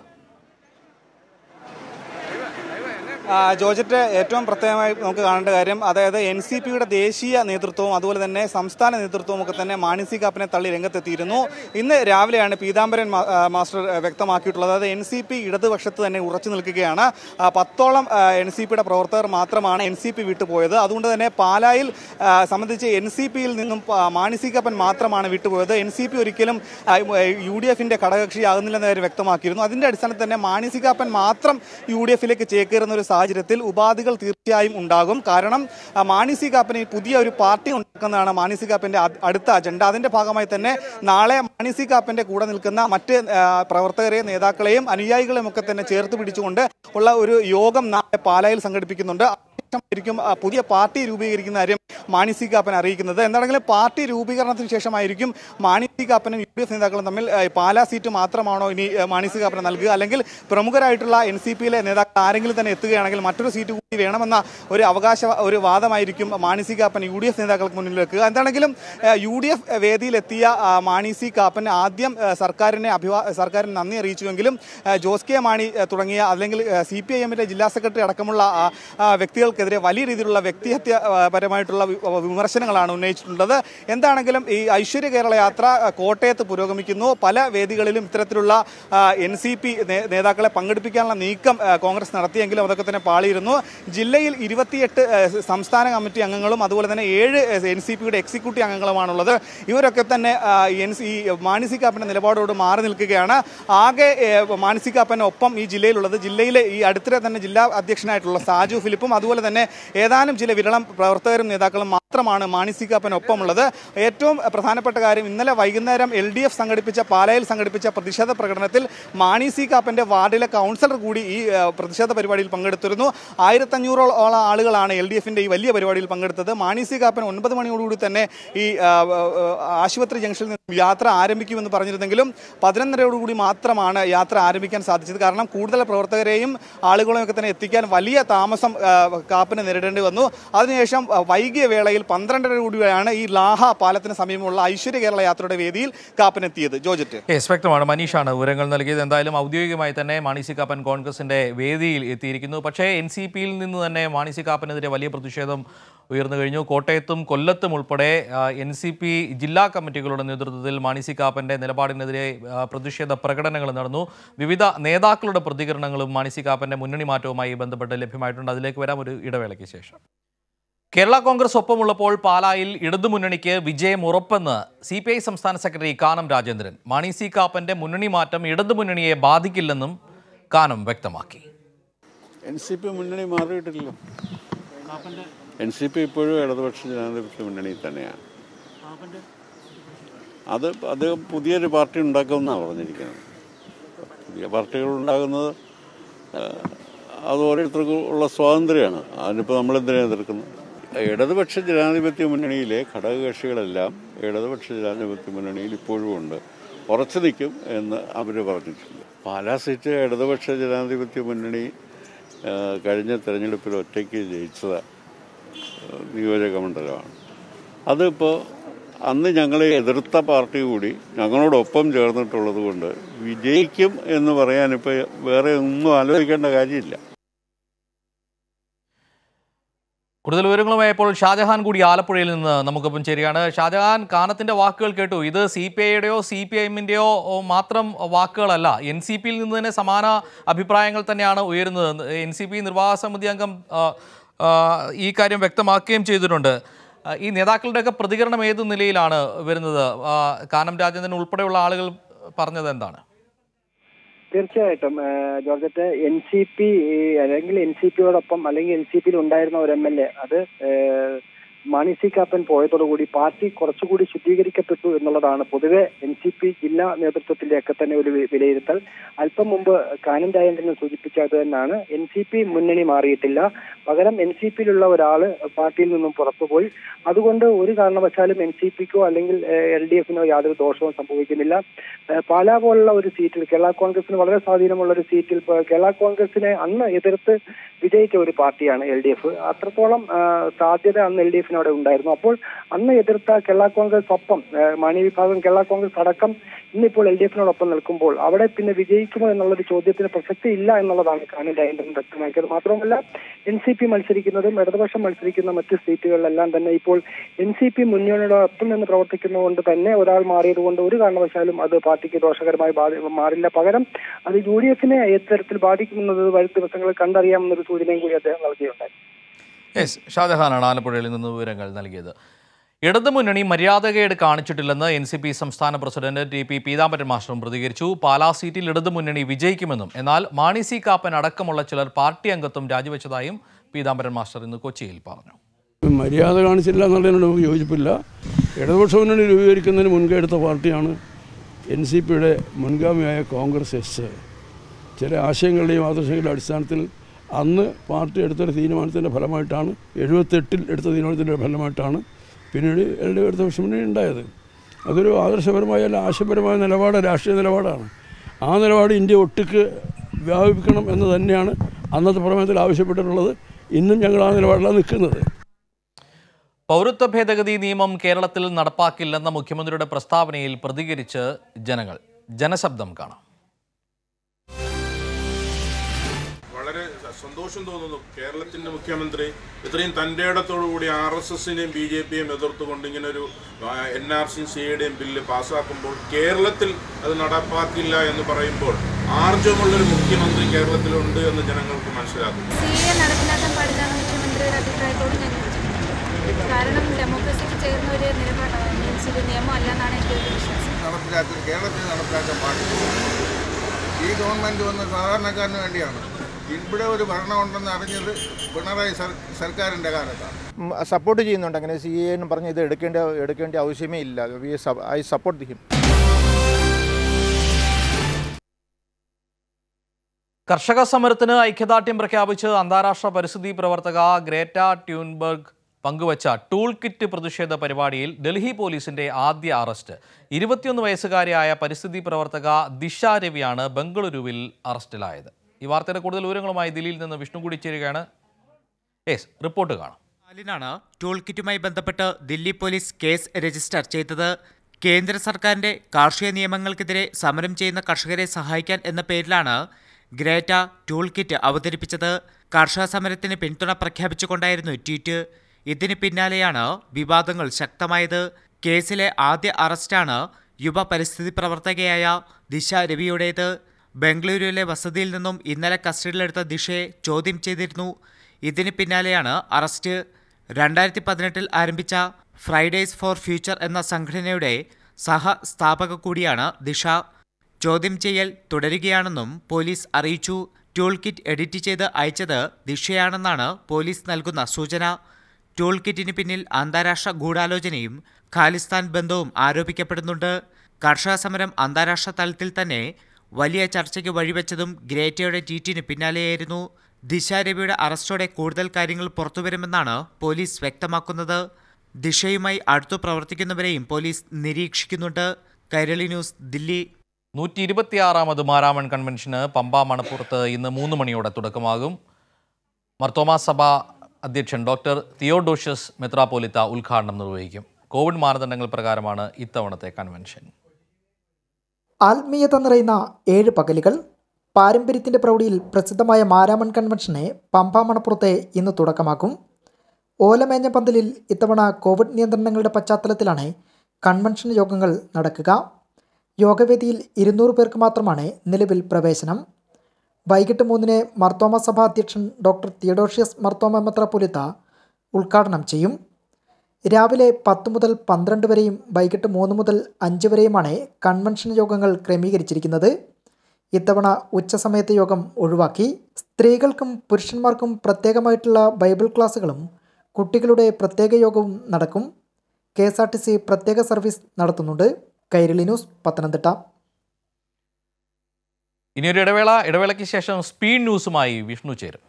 Speaker 11: ആ, ജോർജറ്റ് ഏറ്റവും പ്രത്യേകമായി നമുക്ക് കാണേണ്ട കാര്യം അതായത് എൻ സി പിയുടെ ദേശീയ നേതൃത്വവും അതുപോലെ തന്നെ സംസ്ഥാന നേതൃത്വവും ഒക്കെ തന്നെ മാണി സി കാപ്പനെ തള്ളി രംഗത്തെത്തിയിരുന്നു ഇന്ന് രാവിലെയാണ് പീതാംബരൻ മാ- ആ, മാസ്റ്റർ ആ, വ്യക്തമാക്കിയിട്ടുള്ളത് അതായത് എൻ സി പി ഇടതുപക്ഷത്ത് തന്നെ ഉറച്ചു നിൽക്കുകയാണ് ആ, പത്തോളം എൻ സി പിയുടെ പ്രവർത്തകർ മാത്രമാണ് എൻ സി പി വിട്ടുപോയത് അതുകൊണ്ട് തന്നെ പാലായിൽ ആ, സംബന്ധിച്ച് എൻ സി പിയിൽ നിന്നും പ- മാണി സി കാപ്പൻ മാത്രമാണ് വിട്ടുപോയത് എൻ സി പി ഒരിക്കലും യു ഡി എഫിന്റെ ഘടകകക്ഷിയാകുന്നില്ലെന്ന കാര്യം വ്യക്തമാക്കിയിരുന്നു അതിന്റെ അടിസ്ഥാനത്തിൽ തന്നെ മാണി സി കാപ്പൻ മാത്രം യു ഡി എഫിലേക്ക് ചേക്കേറുന്ന ഒരു സാഹചര്യത്തിൽ ഉപാധികൾ തീർച്ചയായും ഉണ്ടാകും കാരണം ആ, മാണി സി കാപ്പന് പുതിയ ഒരു പാർട്ടി ഉണ്ടാക്കുന്നതാണ് മാണി സി കാപ്പന്റെ അ- അടുത്ത അജണ്ട അതിന്റെ ഭാഗമായി തന്നെ നാളെ മാണി സി കാപ്പന്റെ കൂടെ നിൽക്കുന്ന മറ്റ് ആ, പ്രവർത്തകരെയും നേതാക്കളെയും അനുയായികളെയും ഒക്കെ തന്നെ ചേർത്ത് പിടിച്ചുകൊണ്ട് ഉള്ള ഒരു യോഗം നാളെ പാലായിൽ സംഘടിപ്പിക്കുന്നുണ്ട് ശേഷമായിരിക്കും ആ, പുതിയ പാർട്ടി രൂപീകരിക്കുന്ന കാര്യം മാണി സി കാപ്പൻ അറിയിക്കുന്നത് എന്താണെങ്കിലും പാർട്ടി രൂപീകരണത്തിന് ശേഷമായിരിക്കും മാണി സി കാപ്പനും യു ഡി എഫ് നേതാക്കളും തമ്മിൽ ആ, പാലാ സീറ്റ് മാത്രമാണോ ഇനി ആ, മാണി സി കാപ്പന് നൽകുക അല്ലെങ്കിൽ പ്രമുഖരായിട്ടുള്ള എൻ സി പിയിലെ നേതാക്കൾ ആരെങ്കിലും തന്നെ എത്തുകയാണെങ്കിൽ മറ്റൊരു സീറ്റ് കൂടി വേണമെന്ന ഒരു അവകാശ ഒരു വാദമായിരിക്കും Mani C Kappan U D F നേതാക്കൾക്ക് മുന്നിൽ വെക്കുക എന്താണെങ്കിലും യു ഡി എഫ് വേദിയിലെത്തിയ ആ, മാണി സി കാപ്പൻ ആദ്യം ആ, സർക്കാരിനെ അഭിവാ സർക്കാരിന് നന്ദി അറിയിച്ചുവെങ്കിലും ആ, ജോസ് കെ മാണി ആ, തുടങ്ങിയ അല്ലെങ്കിൽ സി പി ഐ എമ്മിന്റെ ജില്ലാ സെക്രട്ടറി അടക്കമുള്ള ആ, ആ, വ്യക്തികൾക്കെതിരെ വലിയ രീതിയിലുള്ള വ്യക്തിഹത്യ ആ, പരമായിട്ടുള്ള വി- വിമർശനങ്ങളാണ് ഉന്നയിച്ചിട്ടുള്ളത് എന്താണെങ്കിലും ഈ ഐശ്വര്യ കേരള യാത്ര ആ, കോട്ടയത്ത് പുരോഗമിക്കുന്നു പല വേദികളിലും ഇത്തരത്തിലുള്ള എൻ സി പി നേതാക്കളെ പങ്കെടുപ്പിക്കാനുള്ള നീക്കം ആ, കോൺഗ്രസ് നടത്തിയെങ്കിലും അതൊക്കെ തന്നെ പാളിയിരുന്നു ജില്ലയിൽ ഇരുപത്തിയെട്ട് ആ, സംസ്ഥാന കമ്മിറ്റി അംഗങ്ങളും അതുപോലെ തന്നെ ഏഴ് എൻ സി പിയുടെ എക്സിക്യൂട്ടീവ് അംഗങ്ങളുമാണുള്ളത് ഇവരൊക്കെ തന്നെ ആ, എൻ സി മാനസി കാപ്പന്റെ നിലപാടോട് മാറി നിൽക്കുകയാണ് ആകെ ഏ, മാനസി കാപ്പന് ഒപ്പം ഈ ജില്ലയിലുള്ളത് ജില്ലയിലെ ഈ അടുത്തിടെ തന്നെ ജില്ലാ അധ്യക്ഷനായിട്ടുള്ള സാജു ഫിലിപ്പും അതുപോലെ തന്നെ ഏതാനും ചില വിരളം പ്രവർത്തകരും നേതാക്കളും മാത്രമാണ് മാണി സി കാപ്പനൊപ്പമുള്ളത് ഏറ്റവും പ്രധാനപ്പെട്ട കാര്യം ഇന്നലെ വൈകുന്നേരം എൽ ഡി എഫ് സംഘടിപ്പിച്ച പാലായിൽ സംഘടിപ്പിച്ച പ്രതിഷേധ പ്രകടനത്തിൽ മാണി സി കാപ്പന്റെ വാർഡിലെ കൗൺസിലർ കൂടി ഈ ആ, പ്രതിഷേധ പരിപാടിയിൽ പങ്കെടുത്തിരുന്നു ആയിരത്തഞ്ഞൂറോളം ആളുകളാണ് എൽ ഡി എഫിന്റെ ഈ വലിയ പരിപാടിയിൽ പങ്കെടുത്തത് മാണി സി കാപ്പൻ ഒൻപത് മണിയോടുകൂടി തന്നെ ഈ ആ, ആ, ആശുപത്രി ജംഗ്ഷനിൽ നിന്ന് യാത്ര ആരംഭിക്കുമെന്ന് പറഞ്ഞിരുന്നെങ്കിലും പതിനൊന്നരയോടുകൂടി മാത്രമാണ് യാത്ര ആരംഭിക്കാൻ സാധിച്ചത് കാരണം കൂടുതൽ പ്രവർത്തകരെയും ആളുകളെയും ഒക്കെ തന്നെ എത്തിക്കാൻ വലിയ താമസം ആ, കാപ്പന് നേരിടേണ്ടി വന്നു അതിനുശേഷം ആ, വൈകിയ വേളയിൽ പന്ത്രണ്ടര കൂടിയാണ് ഈ ലാഹ പാലത്തിന് സമീപമുള്ള ഐശ്വര്യ കേരള യാത്രയുടെ വേദിയിൽ കാപ്പനെത്തിയത് ജോജറ്റ്
Speaker 1: യെസ് വ്യക്തമാണ് മനീഷാണ് വിവരങ്ങൾ നൽകിയത് എന്തായാലും ഔദ്യോഗികമായി തന്നെ മാണി സി കാപ്പൻ കോൺഗ്രസിന്റെ വേദിയിൽ എത്തിയിരിക്കുന്നു പക്ഷേ എൻ സി പിയിൽ നിന്ന് തന്നെ മാണി സി കാപ്പനെതിരെ വലിയ പ്രതിഷേധം ഉയർന്നു കഴിഞ്ഞു കോട്ടയത്തും കൊല്ലത്തും ഉൾപ്പെടെ എൻ സി പി ജില്ലാ കമ്മിറ്റികളുടെ നേതൃത്വത്തിൽ മാണി സി കാപ്പന്റെ നിലപാടിനെതിരെ ആ, പ്രതിഷേധ പ്രകടനങ്ങൾ നടന്നു വിവിധ നേതാക്കളുടെ പ്രതികരണങ്ങളും മാണി സി കാപ്പന്റെ മുന്നണി മാറ്റവുമായി ബന്ധപ്പെട്ട് ലഭ്യമായിട്ടുണ്ട് അതിലേക്ക് വരാം ഒരു ഇടവേളയ്ക്ക് ശേഷം കേരള കോൺഗ്രസ് ഒപ്പമുള്ളപ്പോൾ പാലായിൽ ഇടതുമുന്നണിക്ക് വിജയം ഉറപ്പെന്ന് സി പി ഐ സംസ്ഥാന സെക്രട്ടറി കാനം രാജേന്ദ്രൻ മാണി സി കാപ്പന്റെ മുന്നണി മാറ്റം ഇടതുമുന്നണിയെ ബാധിക്കില്ലെന്നും കാനം വ്യക്തമാക്കി
Speaker 2: എൻ സി പി മുന്നണി മാറിയിട്ടില്ല എൻ സി പി ഇപ്പോഴും ഇടതുപക്ഷ ജനാധിപത്യ മുന്നണിയിൽ തന്നെയാണ് അത് അദ്ദേഹം പുതിയൊരു പാർട്ടി ഉണ്ടാക്കുമെന്നാണ് പറഞ്ഞിരിക്കുന്നത് പുതിയ പാർട്ടികൾ ഉണ്ടാകുന്നത് ആ, അത് ഓരോരുത്തർക്കും ഉള്ള സ്വാതന്ത്ര്യമാണ് അതിനിപ്പോൾ നമ്മളെന്തിനാ എതിർക്കുന്നത് ഇടതുപക്ഷ ജനാധിപത്യ മുന്നണിയിലെ ഘടകകക്ഷികളെല്ലാം ഇടതുപക്ഷ ജനാധിപത്യ മുന്നണിയിൽ ഇപ്പോഴും ഉണ്ട് ഉറച്ചു നിൽക്കും എന്ന് അവർ പറഞ്ഞിട്ടുണ്ട് പാലാ സീറ്റ് ഇടതുപക്ഷ ജനാധിപത്യ മുന്നണി ആ, കഴിഞ്ഞ തെരഞ്ഞെടുപ്പിൽ ഒറ്റയ്ക്ക് ജയിച്ചത് നിയോജക മണ്ഡലമാണ് അതിപ്പോൾ അന്ന് ഞങ്ങളെ എതിർത്ത പാർട്ടി കൂടി ഞങ്ങളോടൊപ്പം ചേർന്നിട്ടുള്ളത് കൊണ്ട് വിജയിക്കും എന്ന് പറയാനിപ്പോൾ വേറെ ഒന്നും ആലോചിക്കേണ്ട കാര്യമില്ല
Speaker 1: കൂടുതൽ വിവരങ്ങളുമായി ഇപ്പോൾ ഷാജഹാൻ കൂടി ആലപ്പുഴയിൽ നിന്ന് നമുക്കൊപ്പം ചേരുകയാണ് ഷാജഹാൻ കാനത്തിന്റെ വാക്കുകൾ കേട്ടു ഇത് സി പി ഐയുടെയോ സി പി ഐഎമ്മിൻ്റെയോ മാത്രം വാക്കുകളല്ല എൻ സി പിയിൽ നിന്ന് തന്നെ സമാന അഭിപ്രായങ്ങൾ തന്നെയാണ് ഉയരുന്നത് എൻ സി പി നിർവാഹക സമിതി അംഗം ആ, ആ, ഈ കാര്യം വ്യക്തമാക്കുകയും ചെയ്തിട്ടുണ്ട് ആ, ഈ നേതാക്കളുടെയൊക്കെ പ്രതികരണം ഏത് നിലയിലാണ് വരുന്നത് ആ, കാനം രാജേന്ദ്രൻ ഉൾപ്പെടെയുള്ള ആളുകൾ പറഞ്ഞത് എന്താണ്
Speaker 13: തീർച്ചയായിട്ടും ആ, ജോർജറ്റ് എൻ സി പി അല്ലെങ്കിൽ എൻ സി പിയോടൊപ്പം അല്ലെങ്കിൽ എൻ സി പിയിൽ ഉണ്ടായിരുന്ന ഒരു എം എൽ എ അത് ഏ, മാണി സി കാപ്പൻ പോയതോടുകൂടി പാർട്ടി കുറച്ചുകൂടി ശുദ്ധീകരിക്കപ്പെട്ടു എന്നുള്ളതാണ് പൊതുവെ എൻ സി പി ജില്ലാ നേതൃത്വത്തിന്റെയൊക്കെ തന്നെ ഒരു വി- വിലയിരുത്തൽ അല്പം മുമ്പ് കാനം രാജേന്ദ്രൻ സൂചിപ്പിച്ച അത് തന്നെയാണ് എൻ സി പി മുന്നണി മാറിയിട്ടില്ല പകരം എൻ സി പിയിലുള്ള ഒരാള് പാർട്ടിയിൽ നിന്നും പുറത്തുപോയി അതുകൊണ്ട് ഒരു കാരണവശാലും എൻ സി പിക്കോ അല്ലെങ്കിൽ എൽ ഡി എഫിനോ യാതൊരു ദോഷവും സംഭവിക്കുന്നില്ല ഏഹ് പാലാ പോലുള്ള ഒരു സീറ്റിൽ കേരള കോൺഗ്രസിന് വളരെ സ്വാധീനമുള്ള ഒരു സീറ്റിൽ ഇപ്പോ കേരള കോൺഗ്രസിനെ അന്ന് എതിർത്ത് വിജയിച്ച ഒരു പാർട്ടിയാണ് എൽ ഡി എഫ് അത്രത്തോളം ആ, സാധ്യത അന്ന് എൽ ഡി എഫിന് അവിടെ ഉണ്ടായിരുന്നു അപ്പോൾ അന്ന് എതിർത്ത കേരള കോൺഗ്രസ് ഒപ്പം ഏഹ് മാണി വിഭാഗം കേരള കോൺഗ്രസ് അടക്കം ഇന്നിപ്പോൾ എൽ ഡി എഫിനോടൊപ്പം നിൽക്കുമ്പോൾ അവിടെ പിന്നെ വിജയിക്കുമോ എന്നുള്ളൊരു ചോദ്യത്തിന് പ്രസക്തി ഇല്ല എന്നുള്ളതാണ് കാനം രാജേന്ദ്രൻ വ്യക്തമാക്കിയത് മാത്രമല്ല എൻ സി പി മത്സരിക്കുന്നതും ഇടതുപക്ഷം മത്സരിക്കുന്ന മറ്റ് സീറ്റുകളിലെല്ലാം തന്നെ ഇപ്പോൾ എൻ സി പി മുന്നണിയോടൊപ്പം നിന്ന് പ്രവർത്തിക്കുന്നതുകൊണ്ട് തന്നെ ഒരാൾ മാറിയത് കൊണ്ട് ഒരു കാരണവശാലും അത് പാർട്ടിക്ക് ദോഷകരമായി ബാധി മാറില്ല പകരം അത് യു ഡി എഫിനെ എത്തരത്തിൽ ബാധിക്കുമെന്നത് വരും ദിവസങ്ങളിൽ കണ്ടറിയാമെന്നൊരു സൂചനയും കൂടി അദ്ദേഹം നൽകിയുണ്ടായി
Speaker 1: യെസ് ഷാജഹാനാണ് ആലപ്പുഴയിൽ നിന്ന് വിവരങ്ങൾ നൽകിയത് ഇടതുമുന്നണി മര്യാദകേട് കാണിച്ചിട്ടില്ലെന്ന് എൻ സി പി സംസ്ഥാന പ്രസിഡന്റ് ടി പി പീതാംബരൻ മാസ്റ്ററും പ്രതികരിച്ചു പാലാ സീറ്റിൽ ഇടതുമുന്നണി വിജയിക്കുമെന്നും എന്നാൽ മാണി സി കാപ്പൻ അടക്കമുള്ള ചിലർ പാർട്ടി അംഗത്വം രാജിവെച്ചതായും പീതാംബരൻ മാസ്റ്റർ ഇന്ന് കൊച്ചിയിൽ പറഞ്ഞു
Speaker 5: മര്യാദ കാണിച്ചില്ല എന്നുള്ളതിനോട് നമുക്ക് യോജിപ്പില്ല ഇടതുപക്ഷ മുന്നണി രൂപീകരിക്കുന്നതിന് മുൻകൈ എടുത്ത പാർട്ടിയാണ് എൻ സി പിയുടെ മുൻഗാമിയായ കോൺഗ്രസ് എസ് ചില ആശയങ്ങളുടെയും ആദർശങ്ങളുടെയും അടിസ്ഥാനത്തിൽ അന്ന് പാർട്ടി എടുത്തൊരു തീരുമാനത്തിൻ്റെ ഫലമായിട്ടാണ് എഴുപത്തെട്ടിൽ എടുത്ത തീരുമാനത്തിൻ്റെ ഫലമായിട്ടാണ് പിന്നീട് എൽ ഡി ഇടതുപക്ഷ മുന്നണി ഉണ്ടായത് അതൊരു ആദർശപരമായ അല്ല ആശയപരമായ നിലപാട് രാഷ്ട്രീയ നിലപാടാണ് ആ നിലപാട് ഇന്ത്യ ഒട്ടുക്ക് വ്യാപിപ്പിക്കണം എന്ന് തന്നെയാണ് അന്നത്തെ പ്രമേയത്തിൽ ആവശ്യപ്പെട്ടിട്ടുള്ളത് ഇന്നും ഞങ്ങൾ ആ നിലപാടിലാണ് നിൽക്കുന്നത്
Speaker 1: പൗരത്വ ഭേദഗതി നിയമം കേരളത്തിൽ നടപ്പാക്കില്ലെന്ന മുഖ്യമന്ത്രിയുടെ പ്രസ്താവനയിൽ പ്രതികരിച്ച് ജനങ്ങൾ ജനശബ്ദം കാണാം
Speaker 12: വളരെ സന്തോഷം തോന്നുന്നു കേരളത്തിന്റെ മുഖ്യമന്ത്രി ഇത്രയും തൻ്റെ ഇടത്തോടുകൂടി ആർ എസ് എസിനെയും ബി ജെ പിയും എതിർത്തുകൊണ്ട് ഇങ്ങനെ ഒരു എൻ ആർ സി സിയുടെയും ബില്ല് പാസ്സാക്കുമ്പോൾ കേരളത്തിൽ അത് നടപ്പാക്കില്ല എന്ന് പറയുമ്പോൾ ആർജവമുള്ളൊരു മുഖ്യമന്ത്രി കേരളത്തിലുണ്ട് എന്ന് ജനങ്ങൾക്ക് മനസ്സിലാക്കും
Speaker 14: സി എ നടപ്പിലാക്കാൻ പാടില്ല എന്ന മുഖ്യമന്ത്രിയുടെ അഭിപ്രായത്തോട് ഞാൻ യോജിക്കുന്നു കാരണം ഡെമോക്രസിക്ക് ചേർന്ന ഒരു നിലപാടാണ് മീൻസ് ഒരു നിയമം അല്ല എന്നാണ് എൻ്റെ ഒരു വിശ്വാസം
Speaker 15: നടപ്പിലാക്കി കേരളത്തിൽ നടപ്പിലാക്കാൻ പാടില്ല ഈ ഗവൺമെൻറ് വന്ന് സാധാരണക്കാരന് വേണ്ടിയാണ് ഇവിടെ ഒരു ഭരണമുണ്ടെന്ന് അറിഞ്ഞത് പിണറായി സർ- സർക്കാരിൻ്റെ കാലത്താണ്
Speaker 16: സപ്പോർട്ട് ചെയ്യുന്നുണ്ട് അങ്ങനെ സി എ എന്ന് പറഞ്ഞ് ഇത് എടുക്കേണ്ട എടുക്കേണ്ട ആവശ്യമേ ഇല്ല ഐ സപ്പോർട്ട് ഹിം
Speaker 1: കർഷക സമരത്തിന് ഐക്യദാർഢ്യം പ്രഖ്യാപിച്ച് അന്താരാഷ്ട്ര പരിസ്ഥിതി പ്രവർത്തക ഗ്രേറ്റ ട്യൂൻബർഗ് പങ്കുവച്ച ടൂൾ കിറ്റ് പ്രതിഷേധ പരിപാടിയിൽ ഡൽഹി പോലീസിന്റെ ആദ്യ അറസ്റ്റ് ഇരുപത്തിയൊന്ന് വയസ്സുകാരിയായ പരിസ്ഥിതി പ്രവർത്തക ദിശ രവിയാണ് ബംഗളൂരുവിൽ അറസ്റ്റിലായത് ഈ വാർത്തയുടെ കൂടുതൽ വിവരങ്ങളുമായി ദില്ലിയിൽ നിന്ന് വിഷ്ണു കൂടി ചേരുകയാണ് യെസ് റിപ്പോർട്ട് കാണാം
Speaker 17: ാണ് ടൂൾ കിറ്റുമായി ബന്ധപ്പെട്ട് ദില്ലി പോലീസ് കേസ് രജിസ്റ്റർ ചെയ്തത് കേന്ദ്ര സർക്കാരിന്റെ കാർഷിക നിയമങ്ങൾക്കെതിരെ സമരം ചെയ്യുന്ന കർഷകരെ സഹായിക്കാൻ എന്ന പേരിലാണ് ഗ്രേറ്റ ടൂൾ കിറ്റ് അവതരിപ്പിച്ചത് കർഷക സമരത്തിന് പിന്തുണ പ്രഖ്യാപിച്ചുകൊണ്ടായിരുന്നു ട്വീറ്റ് ഇതിന് പിന്നാലെയാണ് വിവാദങ്ങൾ ശക്തമായത് കേസിലെ ആദ്യ അറസ്റ്റാണ് യുവ പരിസ്ഥിതി പ്രവർത്തകയായ ദിശ രവിയുടേത് ബംഗളൂരുവിലെ വസതിയിൽ നിന്നും ഇന്നലെ കസ്റ്റഡിയിലെടുത്ത ദിശയെ ചോദ്യം ചെയ്തിരുന്നു ഇതിന് പിന്നാലെയാണ് അറസ്റ്റ് രണ്ടായിരത്തി പതിനെട്ടിൽ ആരംഭിച്ച ഫ്രൈഡേസ് ഫോർ ഫ്യൂച്ചർ എന്ന സംഘടനയുടെ സഹ സ്ഥാപക കൂടിയാണ് ദിശ ചോദ്യം ചെയ്യൽ തുടരുകയാണെന്നും പോലീസ് അറിയിച്ചു ടൂൾ കിറ്റ് എഡിറ്റ് ചെയ്ത് അയച്ചത് ദിശയാണെന്നാണ് പോലീസ് നൽകുന്ന സൂചന ടൂൾ കിറ്റിന് പിന്നിൽ അന്താരാഷ്ട്ര ഗൂഢാലോചനയും ഖാലിസ്ഥാൻ ബന്ധവും ആരോപിക്കപ്പെടുന്നുണ്ട് കർഷക സമരം അന്താരാഷ്ട്ര തലത്തിൽ തന്നെ വലിയ ചർച്ചയ്ക്ക് വഴിവെച്ചതും ഗ്രേറ്റയുടെ ട്വീറ്റിന് പിന്നാലെയായിരുന്നു ദിശ രവിയുടെ അറസ്റ്റോടെ കൂടുതൽ കാര്യങ്ങൾ പുറത്തുവരുമെന്നാണ് പോലീസ് വ്യക്തമാക്കുന്നത് ദിശയുമായി അടുത്തു പ്രവർത്തിക്കുന്നവരെയും പോലീസ് നിരീക്ഷിക്കുന്നുണ്ട് കൈരളി ന്യൂസ് ദില്ലി
Speaker 1: നൂറ്റി ഇരുപത്തിയാറാമത് മാരാമൺ കൺവെൻഷന് പമ്പ മണപ്പുറത്ത് ഇന്ന് മൂന്ന് മണിയോടെ തുടക്കമാകും മർത്തോമാ സഭ അധ്യക്ഷൻ ഡോക്ടർ തിയോഡോഷ്യസ് മെത്രാപോലിത്ത ഉദ്ഘാടനം നിർവഹിക്കും കോവിഡ് മാനദണ്ഡങ്ങൾ പ്രകാരമാണ് ഇത്തവണത്തെ കൺവെൻഷൻ
Speaker 18: ആത്മീയത നിറയുന്ന ഏഴ് പകലുകൾ പാരമ്പര്യത്തിൻ്റെ പ്രൗഢിയിൽ പ്രസിദ്ധമായ മാരാമൺ കൺവെൻഷനെ പമ്പ മണപ്പുറത്തെ ഇന്ന് തുടക്കമാക്കും ഓലമേഞ്ഞ പന്തലിൽ ഇത്തവണ കോവിഡ് നിയന്ത്രണങ്ങളുടെ പശ്ചാത്തലത്തിലാണ് കൺവെൻഷൻ യോഗങ്ങൾ നടക്കുക യോഗവേദിയിൽ ഇരുന്നൂറ് പേർക്ക് മാത്രമാണ് നിലവിൽ പ്രവേശനം വൈകിട്ട് മൂന്നിന് മർത്തോമ സഭ അധ്യക്ഷൻ ഡോക്ടർ തിയഡോഷ്യസ് മർത്തോമ മെത്രാപ്പൊലിത്ത ഉദ്ഘാടനം ചെയ്യും രാവിലെ പത്ത് മുതൽ പന്ത്രണ്ട് വരെയും വൈകിട്ട് മൂന്ന് മുതൽ അഞ്ച് വരെയുമാണ് കൺവെൻഷൻ യോഗങ്ങൾ ക്രമീകരിച്ചിരിക്കുന്നത് ഇത്തവണ ഉച്ചസമയത്തെ യോഗം ഒഴിവാക്കി സ്ത്രീകൾക്കും പുരുഷന്മാർക്കും പ്രത്യേകമായിട്ടുള്ള ബൈബിൾ ക്ലാസ്സുകളും കുട്ടികളുടെ പ്രത്യേക യോഗവും നടക്കും K S R T C പ്രത്യേക സർവീസ് നടത്തുന്നുണ്ട് കൈരളി ന്യൂസ് പത്തനംതിട്ട
Speaker 1: ഇനിയൊരു ഇടവേള ഇടവേളയ്ക്ക് ശേഷം സ്പീഡ് ന്യൂസുമായി വിഷ്ണു ചേരും